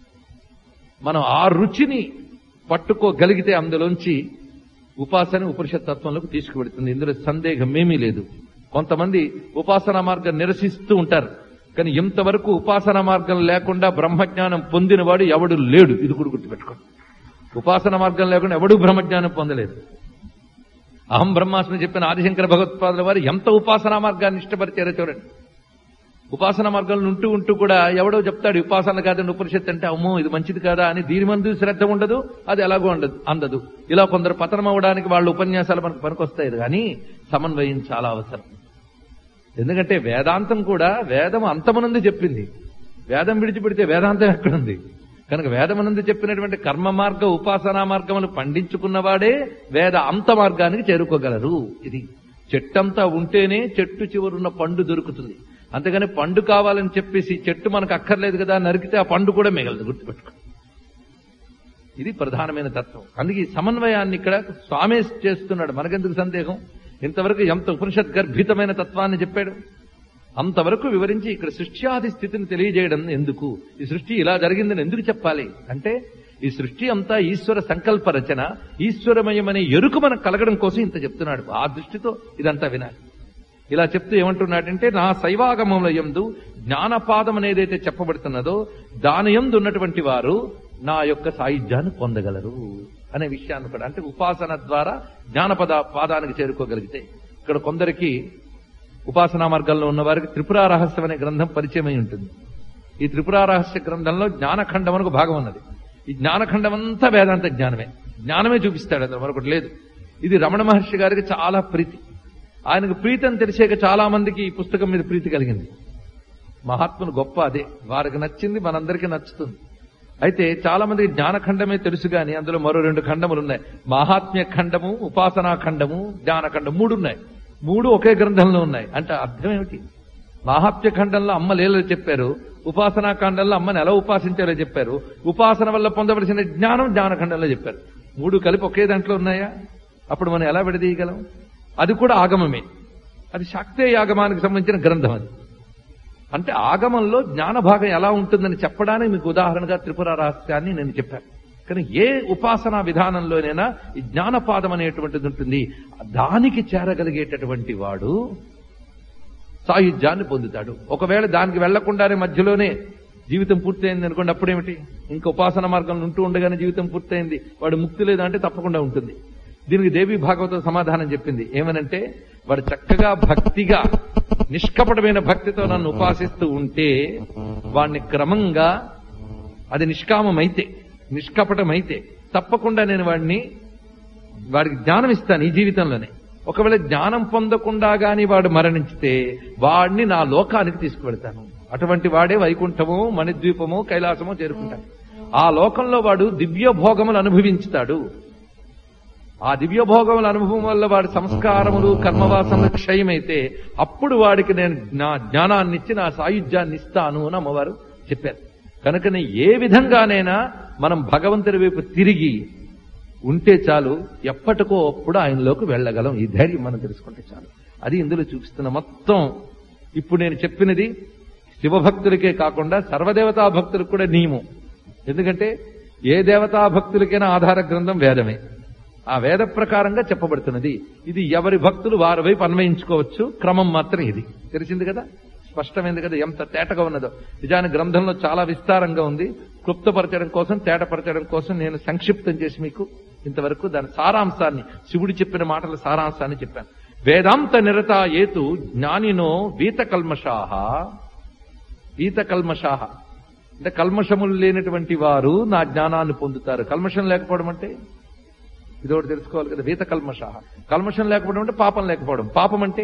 మనం ఆ రుచిని పట్టుకోగలిగితే అందులోంచి ఉపాసన ఉపనిషత్ తత్వంలోకి తీసుకువెడుతుంది ఇందులో సందేహం ఏమీ లేదు కొంతమంది ఉపాసనా మార్గం నిరసిస్తూ ఉంటారు కానీ ఇంతవరకు ఉపాసనా మార్గం లేకుండా బ్రహ్మజ్ఞానం పొందినవాడు ఎవడు లేడు ఇది కూడా గుర్తుపెట్టుకోండి ఉపాసన మార్గం లేకుండా ఎవడూ బ్రహ్మజ్ఞానం పొందలేదు అహం బ్రహ్మాస్మి చెప్పిన ఆదిశంకర భగవత్పాదుల వారు ఎంత ఉపాసనా మార్గాన్ని ఇష్టపరిచారో చూడండి ఉపాసన మార్గంలో ఉంటూ ఉంటూ కూడా ఎవడో చెప్తాడు ఈ ఉపాసన కాదని ఉపనిషత్తు అంటే అమ్మో ఇది మంచిది కాదా అని దీని మందు శ్రద్ధ ఉండదు అది ఎలాగో ఉండదు అందదు ఇలా కొందరు పతనం అవ్వడానికి వాళ్ళ ఉపన్యాసాలు మనకు పనికొస్తాయి కానీ సమన్వయం చాలా అవసరం ఎందుకంటే వేదాంతం కూడా వేదం అంతమనందు చెప్పింది వేదం విడిచిపెడితే వేదాంతం ఎక్కడుంది కనుక వేదమనందు చెప్పినటువంటి కర్మ మార్గ ఉపాసనా మార్గములు పండించుకున్నవాడే వేద అంత మార్గానికి చేరుకోగలరు ఇది చెట్టంతా ఉంటేనే చెట్టు చివరున్న పండు దొరుకుతుంది అంతేగాని పండు కావాలని చెప్పేసి చెట్టు మనకు అక్కర్లేదు కదా నరికితే ఆ పండు కూడా మిగలదు గుర్తుపెట్టుకో ఇది ప్రధానమైన తత్వం అందుకే ఈ సమన్వయాన్ని ఇక్కడ స్వామి చేస్తున్నాడు మనకెందుకు సందేహం ఇంతవరకు ఎంత ఉపనిషత్ గర్భితమైన తత్వాన్ని చెప్పాడు అంతవరకు వివరించి ఇక్కడ సృష్ట్యాది స్థితిని తెలియజేయడం ఎందుకు ఈ సృష్టి ఇలా జరిగిందని ఎందుకు చెప్పాలి అంటే ఈ సృష్టి అంతా ఈశ్వర సంకల్ప రచన ఈశ్వరమయమనే ఎరుకు మనకు కలగడం కోసం ఇంత చెప్తున్నాడు ఆ దృష్టితో ఇదంతా వినాలి ఇలా చెప్తూ ఏమంటున్నాడంటే నా శైవాగమముల యందు జ్ఞానపాదం అనేదైతే చెప్పబడుతున్నదో దాని యందు ఉన్నటువంటి వారు నా యొక్క సాయుధ్యాన్ని పొందగలరు అనే విషయాన్ని కూడా అంటే ఉపాసన ద్వారా జ్ఞానపద పాదానికి చేరుకోగలిగితే ఇక్కడ కొందరికి ఉపాసనా మార్గంలో ఉన్న వారికి త్రిపురా రహస్యం అనే గ్రంథం పరిచయమై ఉంటుంది ఈ త్రిపురా రహస్య గ్రంథంలో జ్ఞానఖండం అని ఒక భాగం ఉన్నది ఈ జ్ఞానఖండం అంతా వేదాంత జ్ఞానమే జ్ఞానమే చూపిస్తాడు అందులో మరొకటి లేదు ఇది రమణ మహర్షి గారికి చాలా ప్రీతి ఆయనకు ప్రీతి అని తెలిసాక చాలా మందికి ఈ పుస్తకం మీద ప్రీతి కలిగింది మహాత్ములు గొప్ప అదే వారికి నచ్చింది మనందరికీ నచ్చుతుంది అయితే చాలా మందికి జ్ఞానఖండమే తెలుసు గాని అందులో మరో రెండు ఖండములు ఉన్నాయి మహాత్మ్య ఖండము ఉపాసనా ఖండము జ్ఞానఖండం మూడు ఉన్నాయి మూడు ఒకే గ్రంథంలో ఉన్నాయి అంటే అర్థం ఏమిటి మహాత్మ్య ఖండంలో అమ్మ లీలలు చెప్పారు ఉపాసనా ఖండంలో అమ్మని ఎలా ఉపాసించారో చెప్పారు ఉపాసన వల్ల పొందవలసిన జ్ఞానం జ్ఞానఖండంలో చెప్పారు మూడు కలిపి ఒకే దాంట్లో ఉన్నాయా అప్పుడు మనం ఎలా విడదీయగలం అది కూడా ఆగమమే అది శాక్తేయ ఆగమానికి సంబంధించిన గ్రంథం అది అంటే ఆగమంలో జ్ఞాన భాగం ఎలా ఉంటుందని చెప్పడానికి మీకు ఉదాహరణగా త్రిపుర రహస్యాన్ని నేను చెప్పాను కానీ ఏ ఉపాసనా విధానంలోనైనా ఈ జ్ఞానపాదం అనేటువంటిది ఉంటుంది దానికి చేరగలిగేటటువంటి వాడు సాయుధ్యాన్ని పొందుతాడు ఒకవేళ దానికి వెళ్లకుండానే మధ్యలోనే జీవితం పూర్తయింది అనుకోండి అప్పుడేమిటి ఇంకా ఉపాసన మార్గంలో ఉంటూ ఉండగానే జీవితం పూర్తయింది వాడు ముక్తి లేదా అంటే తప్పకుండా ఉంటుంది దీనికి దేవి భాగవత సమాధానం చెప్పింది ఏమనంటే వాడు చక్కగా భక్తిగా నిష్కపటమైన భక్తితో నన్ను ఉపాసిస్తూ ఉంటే వాడిని క్రమంగా అది నిష్కామమైతే నిష్కపటమైతే తప్పకుండా నేను వాడిని వాడికి జ్ఞానం ఇస్తాను ఈ జీవితంలోనే ఒకవేళ జ్ఞానం పొందకుండా గాని వాడు మరణించితే వాడిని నా లోకానికి తీసుకువెళ్తాను అటువంటి వాడే వైకుంఠమో మణిద్వీపమో కైలాసమో చేరుకుంటాడు ఆ లోకంలో వాడు దివ్య భోగములు అనుభవించుతాడు ఆ దివ్య భోగముల అనుభవం వల్ల వాడి సంస్కారములు కర్మవాసనలు క్షయమైతే అప్పుడు వాడికి నేను నా జ్ఞానాన్ని ఇచ్చి నా సాయుధ్యాన్ని ఇస్తాను అని అమ్మవారు చెప్పారు కనుకనే ఏ విధంగానైనా మనం భగవంతుడి వైపు తిరిగి ఉంటే చాలు ఎప్పటికో అప్పుడు ఆయనలోకి వెళ్ళగలం ఈ ధైర్యం మనం తెలుసుకుంటే చాలు అది ఇందులో చూపిస్తున్న మొత్తం ఇప్పుడు నేను చెప్పినది శివభక్తులకే కాకుండా సర్వదేవతా భక్తులకు కూడా నియమం ఎందుకంటే ఏ దేవతా భక్తులకైనా ఆధార గ్రంథం వేదమే ఆ వేద ప్రకారంగా చెప్పబడుతున్నది ఇది ఎవరి భక్తులు వారి వైపు అన్వయించుకోవచ్చు క్రమం మాత్రం ఇది తెలిసింది కదా స్పష్టమైంది కదా ఎంత తేటగా ఉన్నదో నిజానికి గ్రంథంలో చాలా విస్తారంగా ఉంది క్లుప్తపరచడం కోసం తేటపరచడం కోసం నేను సంక్షిప్తం చేసి మీకు ఇంతవరకు దాని సారాంశాన్ని శివుడు చెప్పిన మాటల సారాంశాన్ని చెప్పాను వేదాంత నిరత ఏతు జ్ఞానినో వీత కల్మషాహ వీత కల్మషాహ అంటే కల్మషములు లేనటువంటి వారు నా జ్ఞానాన్ని పొందుతారు కల్మషం లేకపోవడం అంటే ఇది ఒకటి తెలుసుకోవాలి కదా వీత కల్మష కల్మషం లేకపోవడం అంటే పాపం లేకపోవడం పాపం అంటే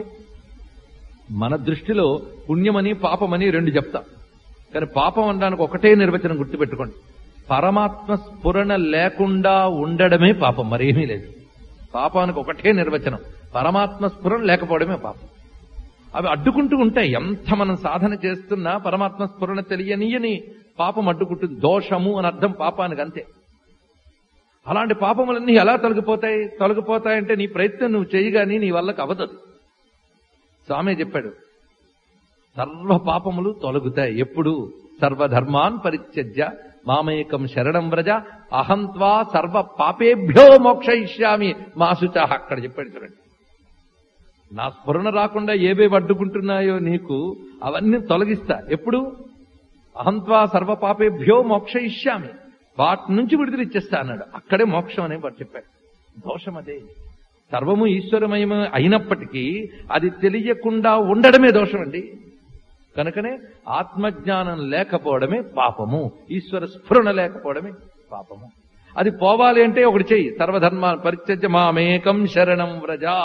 మన దృష్టిలో పుణ్యమని పాపమని రెండు చెప్తాం కానీ పాపం అనడానికి ఒకటే నిర్వచనం గుర్తుపెట్టుకోండి పరమాత్మ స్ఫురణ లేకుండా ఉండడమే పాపం మరేమీ లేదు పాపానికి ఒకటే నిర్వచనం పరమాత్మ స్ఫురణ లేకపోవడమే పాపం అవి అడ్డుకుంటూ ఉంటాయి ఎంత మనం సాధన చేస్తున్నా పరమాత్మ స్ఫురణ తెలియనియని పాపం అడ్డుకుంటుంది దోషము అని అర్థం పాపానికి అంతే అలాంటి పాపములన్నీ ఎలా తొలగిపోతాయి తొలగిపోతాయంటే నీ ప్రయత్నం నువ్వు చేయగాని నీ వల్లకు అవదదు స్వామి చెప్పాడు సర్వ పాపములు తొలగుతాయి ఎప్పుడు సర్వధర్మాన్ పరిత్యజ్య మామేకం శరణం వ్రజ అహంత్వా సర్వ పాపేభ్యో మోక్షయిష్యామి మాసుచ అక్కడ చెప్పాడు చూడండి నా స్ఫురణ రాకుండా ఏవేవి అడ్డుకుంటున్నాయో నీకు అవన్నీ తొలగిస్తా ఎప్పుడు అహంత్వా సర్వ పాపేభ్యో మోక్షయిష్యామి వాటి నుంచి విడుదల ఇచ్చేస్తా అన్నాడు అక్కడే మోక్షం అనే వాడు చెప్పాడు దోషం అదే సర్వము ఈశ్వరమయం అయినప్పటికీ అది తెలియకుండా ఉండడమే దోషం అండి కనుకనే ఆత్మజ్ఞానం లేకపోవడమే పాపము ఈశ్వర స్ఫురణ లేకపోవడమే పాపము అది పోవాలి అంటే ఒకటి చెయ్యి సర్వధర్మ పరిత్యజ్య మామేకం శరణం వ్రజా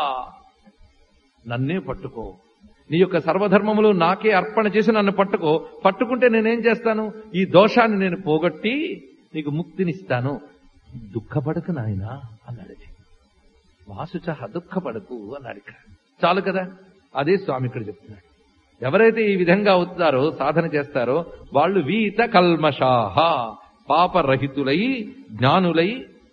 నన్నే పట్టుకో నీ యొక్క సర్వధర్మములు నాకే అర్పణ చేసి నన్ను పట్టుకో పట్టుకుంటే నేనేం చేస్తాను ఈ దోషాన్ని నేను పోగొట్టి నీకు ముక్తినిస్తాను దుఃఖపడకు నాయనా అన్నాడు వాసుచ దుఃఖపడకు అన్నాడు ఇక్కడ చాలు కదా అదే స్వామి ఇక్కడ చెప్తున్నాడు ఎవరైతే ఈ విధంగా అవుతారో సాధన చేస్తారో వాళ్ళు వీత కల్మషాహ పాపరహితులై జ్ఞానులై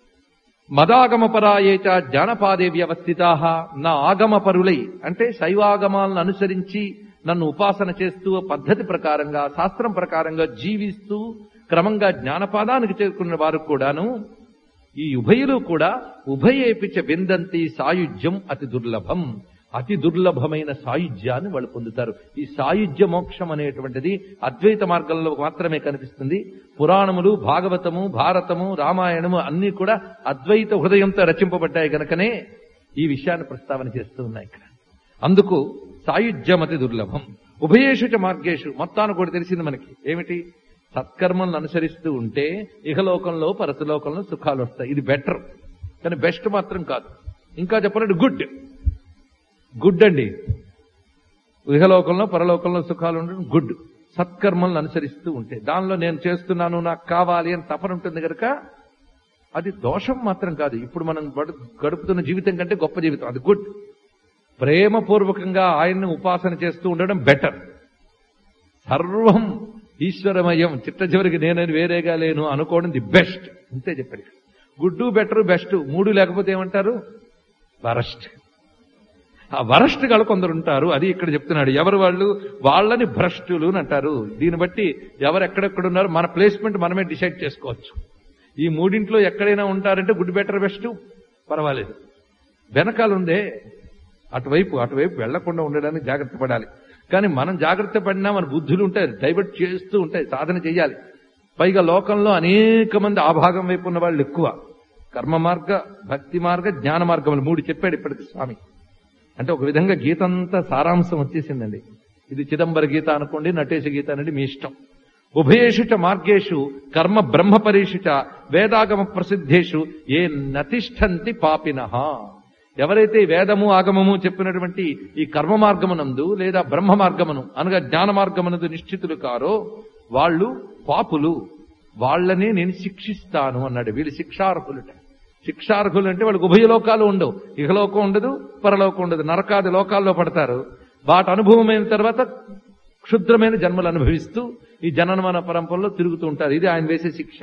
మదాగమపరాయేచ జానపాదే వ్యవస్థితా నా ఆగమపరులై అంటే శైవాగమాలను అనుసరించి నన్ను ఉపాసన చేస్తూ పద్ధతి ప్రకారంగా శాస్త్రం ప్రకారంగా జీవిస్తూ క్రమంగా జ్ఞానపాదానికి చేరుకున్న వారు కూడాను ఈ ఉభయులు కూడా ఉభయేపిచ విందంతి సాయుధ్యం అతి దుర్లభం అతి దుర్లభమైన సాయుధ్యాన్ని వాళ్ళు పొందుతారు ఈ సాయుధ్య మోక్షం అనేటువంటిది అద్వైత మార్గంలో మాత్రమే కనిపిస్తుంది పురాణములు భాగవతము భారతము రామాయణము అన్ని కూడా అద్వైత హృదయంతో రచింపబడ్డాయి కనుకనే ఈ విషయాన్ని ప్రస్తావన చేస్తూ ఉన్నాయి ఇక్కడ అందుకు సాయుధ్యం అతి దుర్లభం ఉభయేషు చ మార్గేషు మొత్తాన్ని కూడా తెలిసింది మనకి ఏమిటి సత్కర్మలను అనుసరిస్తూ ఉంటే ఇహలోకంలో పరతలోకంలో సుఖాలు వస్తాయి ఇది బెటర్ కానీ బెస్ట్ మాత్రం కాదు ఇంకా చెప్పాలంటే గుడ్ గుడ్ అండి ఇహలోకంలో పరలోకంలో సుఖాలు ఉండడం గుడ్ సత్కర్మలను అనుసరిస్తూ ఉంటే దానిలో నేను చేస్తున్నాను నాకు కావాలి అని తపన ఉంటుంది కనుక అది దోషం మాత్రం కాదు ఇప్పుడు మనం గడు- గడుపుతున్న జీవితం కంటే గొప్ప జీవితం అది గుడ్ ప్రేమపూర్వకంగా ఆయన్ని ఉపాసన చేస్తూ ఉండడం బెటర్ సర్వం ఈశ్వరమయం చిట్ట చివరికి నేనని వేరేగా లేను అనుకోవడం ది బెస్ట్ అంతే చెప్పాడు గుడ్డు బెటర్ బెస్ట్ మూడు లేకపోతే ఏమంటారు వరస్ట్ ఆ వరస్ట్ గా కొందరు ఉంటారు అది ఇక్కడ చెప్తున్నాడు ఎవరు వాళ్ళు వాళ్ళని భ్రష్టులు అని అంటారు దీన్ని బట్టి ఎవరు ఎక్కడెక్కడ ఉన్నారు మన ప్లేస్మెంట్ మనమే డిసైడ్ చేసుకోవచ్చు ఈ మూడింట్లో ఎక్కడైనా ఉంటారంటే గుడ్ బెటర్ బెస్ట్ పర్వాలేదు వెనకాల ఉందే అటువైపు అటువైపు వెళ్లకుండా ఉండడానికి జాగ్రత్త పడాలి కానీ మనం జాగ్రత్త పడినా మన బుద్ధులు ఉంటాయి డైవర్ట్ చేస్తూ ఉంటాయి సాధన చేయాలి పైగా లోకంలో అనేక మంది ఆ భాగం వైపు ఉన్న వాళ్ళు ఎక్కువ కర్మ మార్గ భక్తి మార్గ జ్ఞాన మార్గములు మూడు చెప్పాడు ఇప్పటికి స్వామి అంటే ఒక విధంగా గీత అంతా సారాంశం వచ్చేసిందండి ఇది చిదంబర గీత అనుకోండి నటేశ గీత అనేది మీ ఇష్టం ఉభయేషు చ మార్గేషు కర్మ బ్రహ్మ పరీషు చ వేదాగమ ప్రసిద్ధేషు ఏ నతిష్టంతి పాపినః ఎవరైతే ఈ వేదము ఆగమము చెప్పినటువంటి ఈ కర్మ మార్గమునందు లేదా బ్రహ్మ మార్గమును అనగా జ్ఞాన మార్గమునందు నిశ్చితులు కారో వాళ్ళు పాపులు వాళ్ళనే నేను శిక్షిస్తాను అన్నాడు వీళ్ళు శిక్షార్హులుట శిక్షార్హులు అంటే వాళ్ళకి ఉభయ లోకాలు ఉండవు ఇహలోకం ఉండదు పరలోకం ఉండదు నరకాది లోకాల్లో పడతారు వాటి అనుభవమైన తర్వాత క్షుద్రమైన జన్మలు అనుభవిస్తూ ఈ జననమన పరంపరలో తిరుగుతూ ఉంటారు ఇది ఆయన వేసే శిక్ష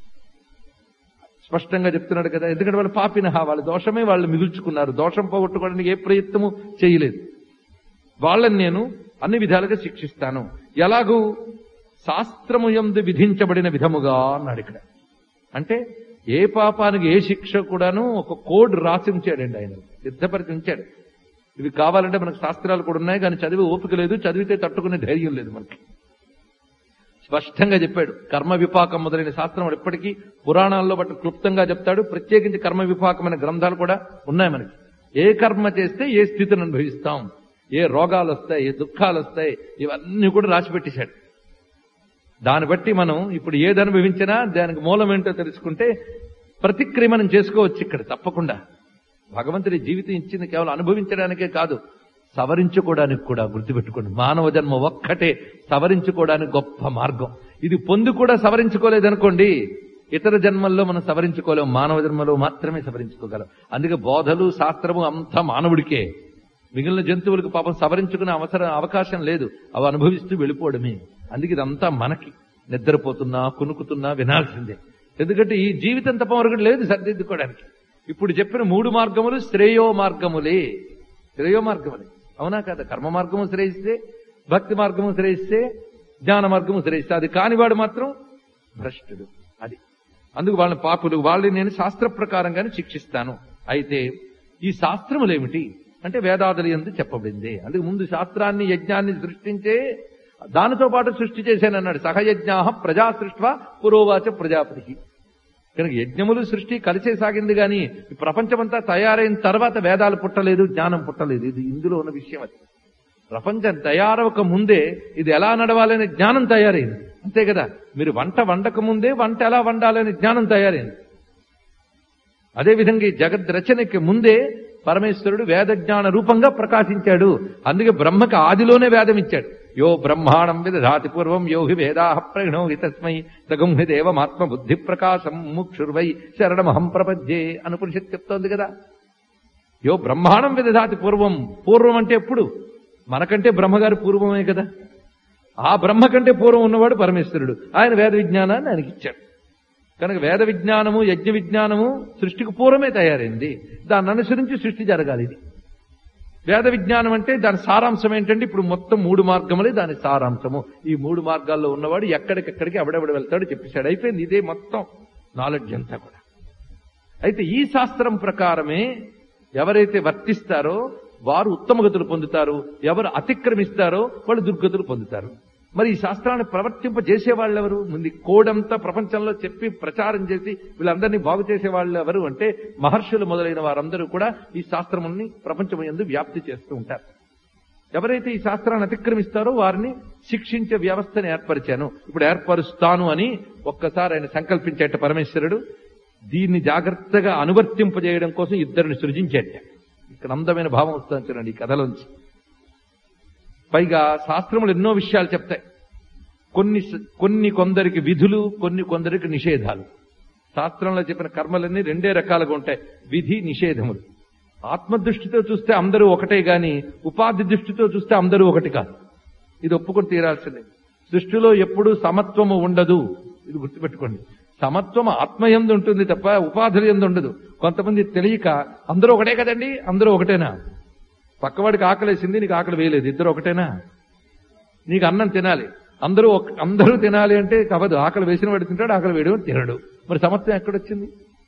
స్పష్టంగా చెప్తున్నాడు కదా ఎందుకంటే వాళ్ళు పాపిన వాళ్ళ దోషమే వాళ్ళు మిగుల్చుకున్నారు దోషం పోగొట్టుకోవడానికి ఏ ప్రయత్నము చేయలేదు వాళ్ళని నేను అన్ని విధాలుగా శిక్షిస్తాను ఎలాగూ శాస్త్రము యందు విధించబడిన విధముగా అన్నాడు ఇక్కడ అంటే ఏ పాపానికి ఏ శిక్ష కూడాను ఒక కోడ్ రాసి ఉంచాడండి ఆయన సిద్ధపరిచి ఉంచాడు ఇవి కావాలంటే మనకు శాస్త్రాలు కూడా ఉన్నాయి కానీ చదివి ఓపిక లేదు చదివితే తట్టుకునే ధైర్యం లేదు మనకి స్పష్టంగా చెప్పాడు కర్మ విపాకం మొదలైన శాస్త్రం వాడు ఇప్పటికీ పురాణాల్లో బట్టి క్లుప్తంగా చెప్తాడు ప్రత్యేకించి కర్మ విపాకమైన గ్రంథాలు కూడా ఉన్నాయి మనకి ఏ కర్మ చేస్తే ఏ స్థితిని అనుభవిస్తాం ఏ రోగాలు వస్తాయి ఏ దుఃఖాలు వస్తాయి ఇవన్నీ కూడా రాసి పెట్టేశాడు దాన్ని బట్టి మనం ఇప్పుడు ఏది అనుభవించినా దానికి మూలం ఏంటో తెలుసుకుంటే ప్రతిక్రమణం చేసుకోవచ్చు ఇక్కడ తప్పకుండా భగవంతుడి జీవితం ఇచ్చింది కేవలం అనుభవించడానికే కాదు సవరించుకోవడానికి కూడా గుర్తుపెట్టుకోండి మానవ జన్మ ఒక్కటే సవరించుకోవడానికి గొప్ప మార్గం ఇది పొంది కూడా సవరించుకోలేదనుకోండి ఇతర జన్మల్లో మనం సవరించుకోలేం మానవ జన్మలో మాత్రమే సవరించుకోగలం అందుకే బోధలు శాస్త్రము అంతా మానవుడికే మిగిలిన జంతువులకు పాపం సవరించుకునే అవసరం అవకాశం లేదు అవి అనుభవిస్తూ వెళ్ళిపోవడమే అందుకే ఇదంతా మనకి నిద్రపోతున్నా కునుకుతున్నా వినాల్సిందే ఎందుకంటే ఈ జీవితం తప్ప మరొకటి లేదు సర్దిద్దుకోవడానికి ఇప్పుడు చెప్పిన మూడు మార్గములు శ్రేయో మార్గములే శ్రేయో మార్గములే అవునా కదా కర్మ మార్గము శ్రేయిస్తే భక్తి మార్గము శ్రేయిస్తే జ్ఞాన మార్గము శ్రేయిస్తే అది కానివాడు మాత్రం భ్రష్టుడు అది అందుకు వాళ్ళని పాపులు వాళ్ళని నేను శాస్త్ర ప్రకారంగానే శిక్షిస్తాను అయితే ఈ శాస్త్రములేమిటి అంటే వేదాదులు ఎందు చెప్పబడింది అందుకు ముందు శాస్త్రాన్ని యజ్ఞాన్ని సృష్టించే దానితో పాటు సృష్టి చేశానన్నాడు సహయజ్ఞా ప్రజా సృష్ట పురోవాచ ప్రజాపతికి కనుక యజ్ఞములు సృష్టి కలిసే సాగింది గాని ఈ ప్రపంచమంతా తయారైన తర్వాత వేదాలు పుట్టలేదు జ్ఞానం పుట్టలేదు ఇది ఇందులో ఉన్న విషయం అది ప్రపంచం తయారవక ముందే ఇది ఎలా నడవాలనే జ్ఞానం తయారైంది అంతే కదా మీరు వంట వండక ముందే వంట ఎలా వండాలనే జ్ఞానం తయారైంది అదేవిధంగా ఈ జగద్ రచనకి ముందే పరమేశ్వరుడు వేద జ్ఞాన రూపంగా ప్రకాశించాడు అందుకే బ్రహ్మకి ఆదిలోనే వేదం ఇచ్చాడు యో బ్రహ్మాణం విదధాతి పూర్వం యో హి వేదా ప్రగణోహి తస్మై సగుంహి దేవమాత్మ బుద్ధి ప్రకాశం ముక్షుర్వై శరణమహం ప్రపద్యే అని ఉపనిషత్తు చెప్తోంది కదా యో బ్రహ్మాండం విదధాతి పూర్వం పూర్వం అంటే ఎప్పుడు మనకంటే బ్రహ్మగారి పూర్వమే కదా ఆ బ్రహ్మ కంటే పూర్వం ఉన్నవాడు పరమేశ్వరుడు ఆయన వేద విజ్ఞానాన్ని ఆయనకి ఇచ్చాడు కనుక వేద విజ్ఞానము యజ్ఞ విజ్ఞానము సృష్టికి పూర్వమే తయారైంది దాన్ని అనుసరించి సృష్టి జరగాలి ఇది వేద విజ్ఞానం అంటే దాని సారాంశం ఏంటంటే ఇప్పుడు మొత్తం మూడు మార్గములే దాని సారాంశము ఈ మూడు మార్గాల్లో ఉన్నవాడు ఎక్కడికెక్కడికి ఎవడెవడ వెళ్తాడో చెప్పేశాడు అయిపోయింది ఇదే మొత్తం నాలెడ్జ్ అంతా కూడా అయితే ఈ శాస్త్రం ప్రకారమే ఎవరైతే వర్తిస్తారో వారు ఉత్తమ గతులు పొందుతారు ఎవరు అతిక్రమిస్తారో వాళ్ళు దుర్గతులు పొందుతారు మరి ఈ శాస్త్రాన్ని ప్రవర్తింప చేసేవాళ్ళు ఎవరు ముందు ఈ కోడంతా ప్రపంచంలో చెప్పి ప్రచారం చేసి వీళ్ళందరినీ బాగు చేసేవాళ్ళు ఎవరు అంటే మహర్షులు మొదలైన వారందరూ కూడా ఈ శాస్త్రముల్ని ప్రపంచం యందు వ్యాప్తి చేస్తూ ఉంటారు ఎవరైతే ఈ శాస్త్రాన్ని అతిక్రమిస్తారో వారిని శిక్షించే వ్యవస్థను ఏర్పరిచాను ఇప్పుడు ఏర్పరుస్తాను అని ఒక్కసారి ఆయన సంకల్పించేట పరమేశ్వరుడు దీన్ని జాగ్రత్తగా అనువర్తింపజేయడం కోసం ఇద్దరిని సృజించేట ఇక్కడ అందమైన భావం వస్తుంది చూడండి ఈ కథలోంచి పైగా శాస్త్రములు ఎన్నో విషయాలు చెప్తాయి కొన్ని స- కొన్ని కొందరికి విధులు కొన్ని కొందరికి నిషేధాలు శాస్త్రంలో చెప్పిన కర్మలన్నీ రెండే రకాలుగా ఉంటాయి విధి నిషేధములు ఆత్మదృష్టితో చూస్తే అందరూ ఒకటే గాని ఉపాధి దృష్టితో చూస్తే అందరూ ఒకటి కాదు ఇది ఒప్పుకొని తీరాల్సిందే సృష్టిలో ఎప్పుడూ సమత్వము ఉండదు ఇది గుర్తుపెట్టుకోండి సమత్వం ఆత్మయందు ఉంటుంది తప్ప ఉపాధుల ఎందు ఉండదు కొంతమంది తెలియక అందరూ ఒకటే కదండి అందరూ ఒకటేనా పక్కవాడికి ఆకలేసింది నీకు ఆకలి వేయలేదు ఇద్దరు ఒకటేనా నీకు అన్నం తినాలి అందరూ ఒక- అందరూ తినాలి అంటే కవదు ఆకలి వేసిన వాడు తింటాడు ఆకలి వేయడం తినడు మరి సమత్వం ఎక్కడొచ్చింది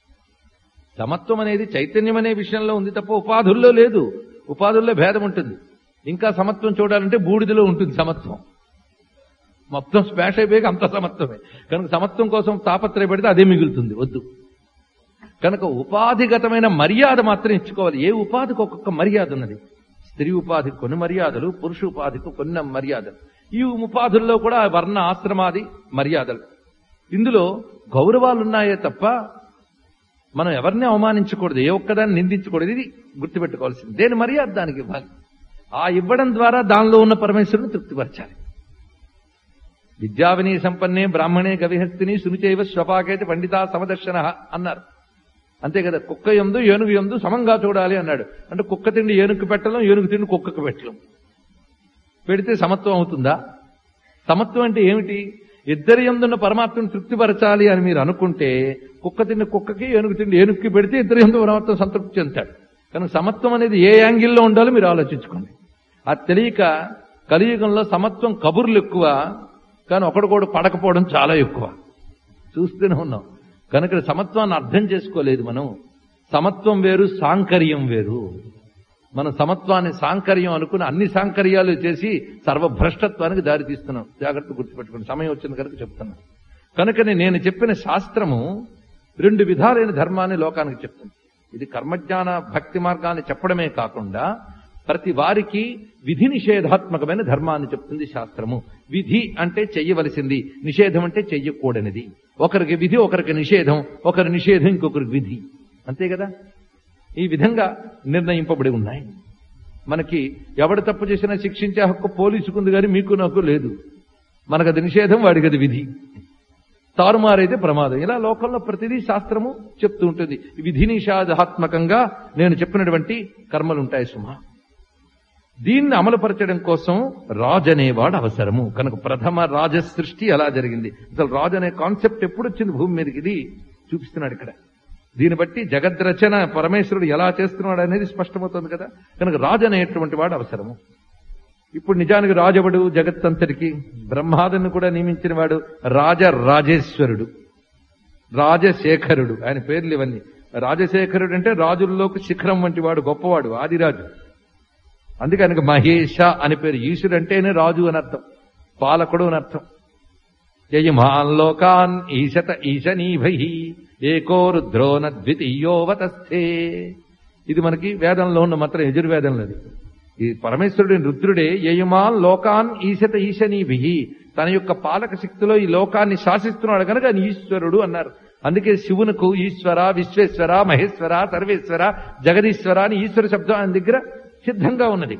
సమత్వం అనేది చైతన్యం అనే విషయంలో ఉంది తప్ప ఉపాధుల్లో లేదు ఉపాధుల్లో భేదం ఉంటుంది ఇంకా సమత్వం చూడాలంటే బూడిదలో ఉంటుంది సమత్వం మొత్తం స్మాష్ అయిపోయాక అంత సమత్వమే కనుక సమత్వం కోసం తాపత్రయపడితే అదే మిగులుతుంది వద్దు కనుక ఉపాధిగతమైన మర్యాద మాత్రం ఇచ్చుకోవాలి ఏ ఉపాధికి ఒక్కొక్క మర్యాద ఉన్నది స్త్రీ ఉపాధికి కొన్ని మర్యాదలు పురుష ఉపాధికి కొన్ని మర్యాదలు ఈ ఉపాధుల్లో కూడా వర్ణ ఆశ్రమాది మర్యాదలు ఇందులో గౌరవాలు ఉన్నాయే తప్ప మనం ఎవరిని అవమానించకూడదు ఏ ఒక్కదాన్ని నిందించకూడదు ఇది గుర్తుపెట్టుకోవాల్సింది దేని మర్యాద దానికి ఇవ్వాలి ఆ ఇవ్వడం ద్వారా దానిలో ఉన్న పరమేశ్వరుని తృప్తిపరచాలి విద్యావినీ సంపన్నే బ్రాహ్మణే గవిహస్తిని సునిచైవ స్వపాకైతే పండితా సమదర్శన అన్నారు అంతే కదా కుక్క ఎందు ఏనుగు ఎందు సమంగా చూడాలి అన్నాడు అంటే కుక్క తిండి ఏనుగు పెట్టడం ఏనుగు తిండి కుక్కకు పెట్టడం పెడితే సమత్వం అవుతుందా సమత్వం అంటే ఏమిటి ఇద్దరి ఎందున్న పరమాత్మను తృప్తిపరచాలి అని మీరు అనుకుంటే కుక్క తిండి కుక్కకి ఏనుగు తిండి ఏనుగుకి పెడితే ఇద్దరి ఎందు పరమాత్మ సంతృప్తి చెందుతాడు కనుక సమత్వం అనేది ఏ యాంగిల్లో ఉండాలో మీరు ఆలోచించుకోండి అది తెలియక కలియుగంలో సమత్వం కబుర్లు ఎక్కువ కానీ ఒకడికోడు పడకపోవడం చాలా ఎక్కువ చూస్తూనే ఉన్నాం కనుక ఇక్కడ సమత్వాన్ని అర్థం చేసుకోలేదు మనం సమత్వం వేరు సాంకర్యం వేరు మన సమత్వాన్ని సాంకర్యం అనుకుని అన్ని సాంకర్యాలు చేసి సర్వభ్రష్టత్వానికి దారి తీస్తున్నాం జాగ్రత్త గుర్తుపెట్టుకుని సమయం వచ్చింది కనుక చెప్తున్నాను కనుకనే నేను చెప్పిన శాస్త్రము రెండు విధాలైన ధర్మాన్ని లోకానికి చెప్తుంది ఇది కర్మజ్ఞాన భక్తి మార్గాన్ని చెప్పడమే కాకుండా ప్రతి వారికి విధి నిషేధాత్మకమైన ధర్మాన్ని చెప్తుంది శాస్త్రము విధి అంటే చెయ్యవలసింది నిషేధం అంటే చెయ్యకూడనిది ఒకరికి విధి ఒకరికి నిషేధం ఒకరి నిషేధం ఇంకొకరికి విధి అంతే కదా ఈ విధంగా నిర్ణయింపబడి ఉన్నాయి మనకి ఎవడు తప్పు చేసినా శిక్షించే హక్కు పోలీసుకుంది కానీ మీకు నాకు లేదు మనకు అది నిషేధం వాడికి అది విధి తారుమారైతే ప్రమాదం ఇలా లోకంలో ప్రతిదీ శాస్త్రము చెప్తూ ఉంటుంది విధి నిషేధాత్మకంగా నేను చెప్పినటువంటి కర్మలు ఉంటాయి సుమా దీన్ని అమలుపరచడం కోసం రాజు అనేవాడు అవసరము కనుక ప్రథమ రాజ సృష్టి అలా జరిగింది అసలు రాజు అనే కాన్సెప్ట్ ఎప్పుడు వచ్చింది భూమి మీదకి ఇది చూపిస్తున్నాడు ఇక్కడ దీన్ని బట్టి జగద్రచన పరమేశ్వరుడు ఎలా చేస్తున్నాడు అనేది స్పష్టమవుతుంది కదా కనుక రాజు అనేటువంటి వాడు అవసరము ఇప్పుడు నిజానికి రాజవుడు జగత్తంతటికి బ్రహ్మాదుని కూడా నియమించిన వాడు రాజ రాజేశ్వరుడు రాజశేఖరుడు ఆయన పేర్లు ఇవన్నీ రాజశేఖరుడు అంటే రాజుల్లోకి శిఖరం వంటి వాడు గొప్పవాడు ఆదిరాజు అందుకే ఆయనకు మహేష అని పేరు ఈశ్వరుడు అంటేనే రాజు అని అర్థం పాలకుడు అని అర్థం యజమాన్ లోకాన్ ఈశత ఈశనీభై ఏకో రుద్రోన ద్వితీయోవతస్థే ఇది మనకి వేదంలో ఉన్న మాత్రం యజుర్వేదంలోది ఈ పరమేశ్వరుడి రుద్రుడే యజమాన్ లోకాన్ ఈశత ఈశనీభి తన యొక్క పాలక శక్తిలో ఈ లోకాన్ని శాసిస్తున్నాడు కనుక ఆయన ఈశ్వరుడు అన్నారు అందుకే శివునకు ఈశ్వర విశ్వేశ్వర మహేశ్వర సర్వేశ్వర జగదీశ్వర అని ఈశ్వర శబ్దం ఆయన దగ్గర సిద్ధంగా ఉన్నది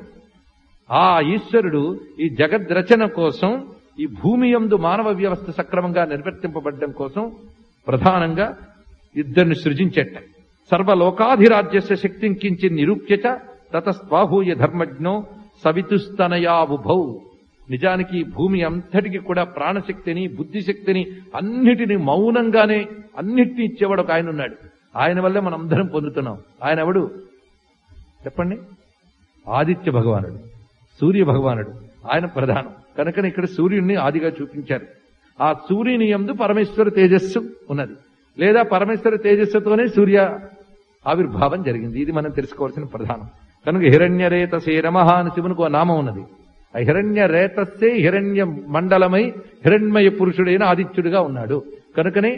ఆ ఈశ్వరుడు ఈ జగద్రచన కోసం ఈ భూమి యందు మానవ వ్యవస్థ సక్రమంగా నిర్వర్తింపబడడం కోసం ప్రధానంగా ఇద్దరిని సృజించేట సర్వలోకాధిరాజ్యస్య శక్తిం కించి నిరూప్యచ తతస్వాహూయ ధర్మజ్ఞో సవితుస్తనయావుభౌ నిజానికి ఈ భూమి అంతటికి కూడా ప్రాణశక్తిని బుద్ధిశక్తిని అన్నిటిని మౌనంగానే అన్నిటిని ఇచ్చేవాడు ఒక ఆయన ఉన్నాడు ఆయన వల్లే మనం అందరం పొందుతున్నాం ఆయన ఎవడు చెప్పండి ఆదిత్య భగవానుడు సూర్య భగవానుడు ఆయన ప్రధానం కనుకనే ఇక్కడ సూర్యుడిని ఆదిగా చూపించారు ఆ సూర్యుని యందు పరమేశ్వర తేజస్సు ఉన్నది లేదా పరమేశ్వర తేజస్సుతోనే సూర్య ఆవిర్భావం జరిగింది ఇది మనం తెలుసుకోవాల్సిన ప్రధానం కనుక హిరణ్యరేతసే నమః అని శివునికి ఓ నామం ఉన్నది ఆ హిరణ్య రేతస్సే హిరణ్య మండలమై హిరణ్మయ పురుషుడైన ఆదిత్యుడిగా ఉన్నాడు కనుకనే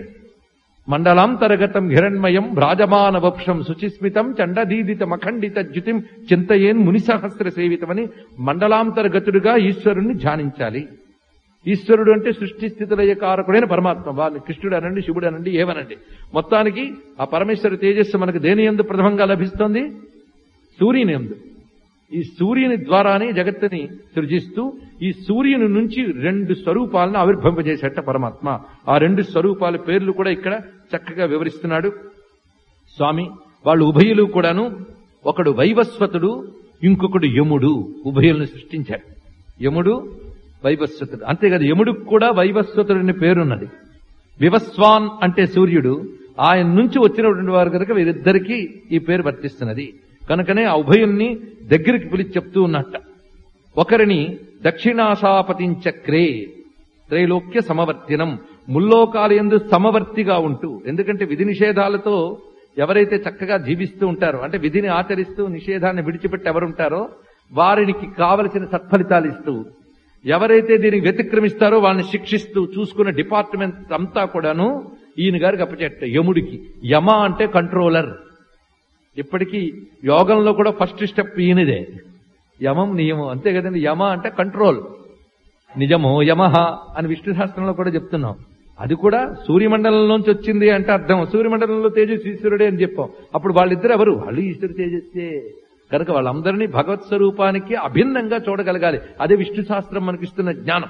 మండలాంతరగతం హిరణ్మయం భ్రాజమాన వక్షం శుచిస్మితం చండదీదిత మఖండిత జ్యుతిం చింతయేన్ మునిసహస్ర సేవితమని మండలాంతర్గతుడుగా ఈశ్వరుణ్ణి ధ్యానించాలి ఈశ్వరుడు అంటే సృష్టి స్థితులయ్య కారకుడైన పరమాత్మ వాళ్ళు కృష్ణుడు అనండి శివుడు అనండి ఏవనండి మొత్తానికి ఆ పరమేశ్వర తేజస్సు మనకు దేని ఎందు ప్రథమంగా లభిస్తోంది సూర్యుని ఎందు ఈ సూర్యుని ద్వారానే జగత్తుని సృజిస్తూ ఈ సూర్యుని నుంచి రెండు స్వరూపాలను ఆవిర్భవింపజేసేట పరమాత్మ ఆ రెండు స్వరూపాల పేర్లు కూడా ఇక్కడ చక్కగా వివరిస్తున్నాడు స్వామి వాళ్ళు ఉభయులు కూడాను ఒకడు వైవస్వతుడు ఇంకొకడు యముడు ఉభయులను సృష్టించాడు యముడు వైవస్వతుడు అంతేకాదు యముడికి కూడా వైవస్వతుడు అనే పేరున్నది వివస్వాన్ అంటే సూర్యుడు ఆయన నుంచి వచ్చినటువంటి వారు కనుక వీరిద్దరికీ ఈ పేరు వర్తిస్తున్నది కనుకనే ఆ ఉభయుల్ని దగ్గరికి పిలిచి చెప్తూ ఉన్నట్ట ఒకరిని దక్షిణాశాపతించక్రే త్రైలోక్య సమవర్తినం ముల్లోకాల ఎందు సమవర్తిగా ఉంటూ ఎందుకంటే విధి నిషేధాలతో ఎవరైతే చక్కగా జీవిస్తూ ఉంటారో అంటే విధిని ఆచరిస్తూ నిషేధాన్ని విడిచిపెట్టి ఎవరుంటారో వారికి కావలసిన సత్ఫలితాలు ఇస్తూ ఎవరైతే దీనికి వ్యతిక్రమిస్తారో వాళ్ళని శిక్షిస్తూ చూసుకున్న డిపార్ట్మెంట్ అంతా కూడాను ఈయన గారికి అప్పచెట్ట యముడికి యమ అంటే కంట్రోలర్ ఇప్పటికీ యోగంలో కూడా ఫస్ట్ స్టెప్ ఈయనదే యమం నియమం అంతే కదండి యమ అంటే కంట్రోల్ నిజమో యమహ అని విష్ణు శాస్త్రంలో కూడా చెప్తున్నాం అది కూడా సూర్యమండలంలోంచి వచ్చింది అంటే అర్థం సూర్యమండలంలో తేజస్సు ఈశ్వరుడే అని చెప్పాం అప్పుడు వాళ్ళిద్దరు ఎవరు వాళ్ళు ఈశ్వరు తేజస్సే కనుక వాళ్ళందరినీ భగవత్ స్వరూపానికి అభిన్నంగా చూడగలగాలి అదే విష్ణు శాస్త్రం మనకిస్తున్న జ్ఞానం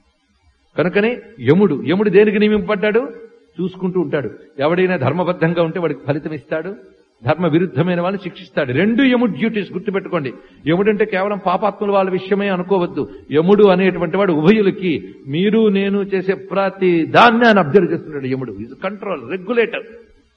కనుకనే యముడు యముడు దేనికి నియమింపడ్డాడు చూసుకుంటూ ఉంటాడు ఎవడైనా ధర్మబద్ధంగా ఉంటే వాడికి ఫలితం ఇస్తాడు ధర్మ విరుద్ధమైన వాళ్ళని శిక్షిస్తాడు రెండు యముడు డ్యూటీస్ గుర్తుపెట్టుకోండి యముడు అంటే కేవలం పాపాత్ముల వాళ్ళ విషయమే అనుకోవద్దు యముడు అనేటువంటి వాడు ఉభయులకి మీరు నేను చేసే ప్రతి దాన్ని ఆయన అబ్జర్వ్ చేస్తున్నాడు యముడు ఈజ్ కంట్రోల్ రెగ్యులేటర్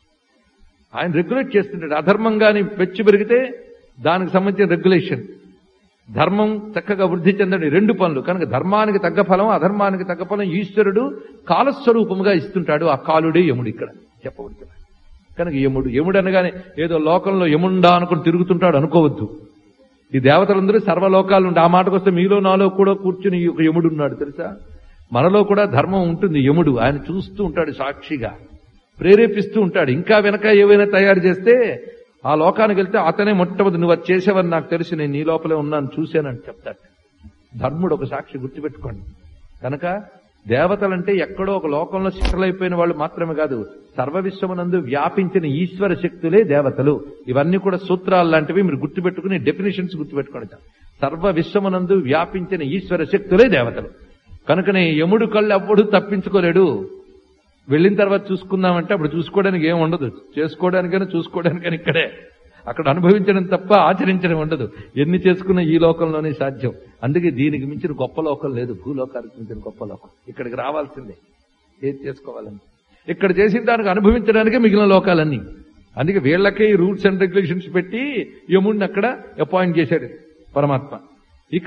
ఆయన రెగ్యులేట్ చేస్తుంటాడు అధర్మంగాని పెచ్చు పెరిగితే దానికి సంబంధించిన రెగ్యులేషన్ ధర్మం చక్కగా వృద్ధి చెందండి రెండు పనులు కనుక ధర్మానికి తగ్గ ఫలం అధర్మానికి తగ్గ ఫలం ఈశ్వరుడు కాలస్వరూపముగా ఇస్తుంటాడు ఆ కాలుడే యముడు ఇక్కడ చెప్పబడుతున్నాడు కనుక యముడు యముడు అనగానే ఏదో లోకంలో యముండా అనుకుని తిరుగుతుంటాడు అనుకోవద్దు ఈ దేవతలందరూ సర్వలోకాలు ఉండి ఆ మాటకు వస్తే మీలో నాలో కూడా కూర్చుని ఈ యొక్క యముడు ఉన్నాడు తెలుసా మనలో కూడా ధర్మం ఉంటుంది యముడు ఆయన చూస్తూ ఉంటాడు సాక్షిగా ప్రేరేపిస్తూ ఉంటాడు ఇంకా వెనక ఏవైనా తయారు చేస్తే ఆ లోకానికి వెళ్తే అతనే మొట్టమొదటి నువ్వు అది చేసేవని నాకు తెలిసి నేను నీ లోపలే ఉన్నాను చూశానని చెప్తాడు ధర్ముడు ఒక సాక్షి గుర్తుపెట్టుకోండి కనుక దేవతలంటే ఎక్కడో ఒక లోకంలో శిఖరలైపోయిన వాళ్ళు మాత్రమే కాదు సర్వ విశ్వమునందు వ్యాపించిన ఈశ్వర శక్తులే దేవతలు ఇవన్నీ కూడా సూత్రాలు లాంటివి మీరు గుర్తుపెట్టుకుని డెఫినేషన్స్ గుర్తుపెట్టుకోండి సర్వ విశ్వమునందు వ్యాపించిన ఈశ్వర శక్తులే దేవతలు కనుకనే యముడు కళ్ళు అప్పుడు తప్పించుకోలేడు వెళ్ళిన తర్వాత చూసుకుందామంటే అప్పుడు చూసుకోవడానికి ఏం ఉండదు చేసుకోవడానికైనా చూసుకోవడానికైనా ఇక్కడే అక్కడ అనుభవించడం తప్ప ఆచరించడం ఉండదు ఎన్ని చేసుకున్నా ఈ లోకంలోనే సాధ్యం అందుకే దీనికి మించిన గొప్ప లోకం లేదు భూలోకానికి మించిన గొప్ప లోకం ఇక్కడికి రావాల్సిందే ఏది చేసుకోవాలని ఇక్కడ చేసిన దానికి అనుభవించడానికే మిగిలిన లోకాలన్నీ అందుకే వీళ్ళకే ఈ రూల్స్ అండ్ రెగ్యులేషన్స్ పెట్టి యముడిని అక్కడ అపాయింట్ చేశాడు పరమాత్మ ఇక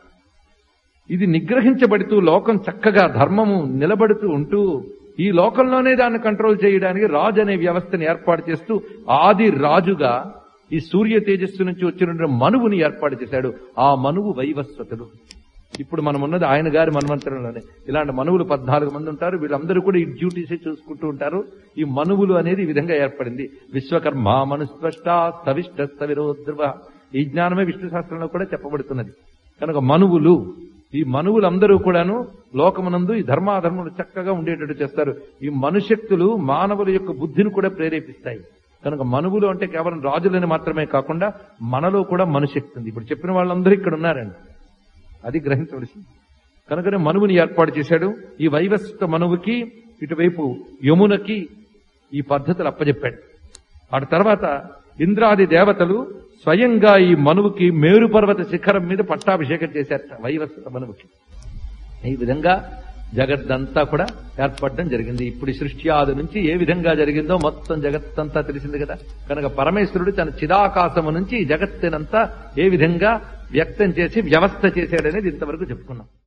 ఇది నిగ్రహించబడుతూ లోకం చక్కగా ధర్మము నిలబడుతూ ఉంటూ ఈ లోకంలోనే దాన్ని కంట్రోల్ చేయడానికి రాజు అనే వ్యవస్థను ఏర్పాటు చేస్తూ ఆది రాజుగా ఈ సూర్య తేజస్సు నుంచి వచ్చిన మనువుని ఏర్పాటు చేశాడు ఆ మనువు వైవస్వతుడు ఇప్పుడు మనం ఉన్నది ఆయన గారి మన్వంతరంలోనే ఇలాంటి మనువులు పద్నాలుగు మంది ఉంటారు వీళ్ళందరూ కూడా ఈ డ్యూటీసే చూసుకుంటూ ఉంటారు ఈ మనువులు అనేది ఈ విధంగా ఏర్పడింది విశ్వకర్మ మనుస్పష్ట స్థవిష్ట స్థవిరోద్రవ ఈ జ్ఞానమే విష్ణు శాస్త్రంలో కూడా చెప్పబడుతున్నది కనుక మనువులు ఈ మనువులందరూ కూడాను లోకమునందు ఈ ధర్మాధర్మములు చక్కగా ఉండేటట్టు చేస్తారు ఈ మనుశక్తులు మానవుల యొక్క బుద్ధిని కూడా ప్రేరేపిస్తాయి కనుక మనువులు అంటే కేవలం రాజులని మాత్రమే కాకుండా మనలో కూడా మనుశక్తి ఉంది ఇప్పుడు చెప్పిన వాళ్ళందరూ ఇక్కడ ఉన్నారండి అది గ్రహించవలసింది కనుకనే మనువుని ఏర్పాటు చేశాడు ఈ వైవస్వత మనువుకి ఇటువైపు యమునకి ఈ పద్ధతులు అప్పచెప్పాడు ఆ తర్వాత ఇంద్రాది దేవతలు స్వయంగా ఈ మనువుకి మేరు పర్వత శిఖరం మీద పట్టాభిషేకం చేశారట వైవస్వత మనువుకి ఈ విధంగా జగత్తంతా కూడా ఏర్పడడం జరిగింది ఇప్పుడు ఈ సృష్టి ఆది నుంచి ఏ విధంగా జరిగిందో మొత్తం జగత్తంతా తెలిసింది కదా కనుక పరమేశ్వరుడు తన చిదాకాశము నుంచి ఈ జగత్తునంతా ఏ విధంగా వ్యక్తం చేసి వ్యవస్థ చేశాడనేది ఇంతవరకు చెప్పుకున్నాం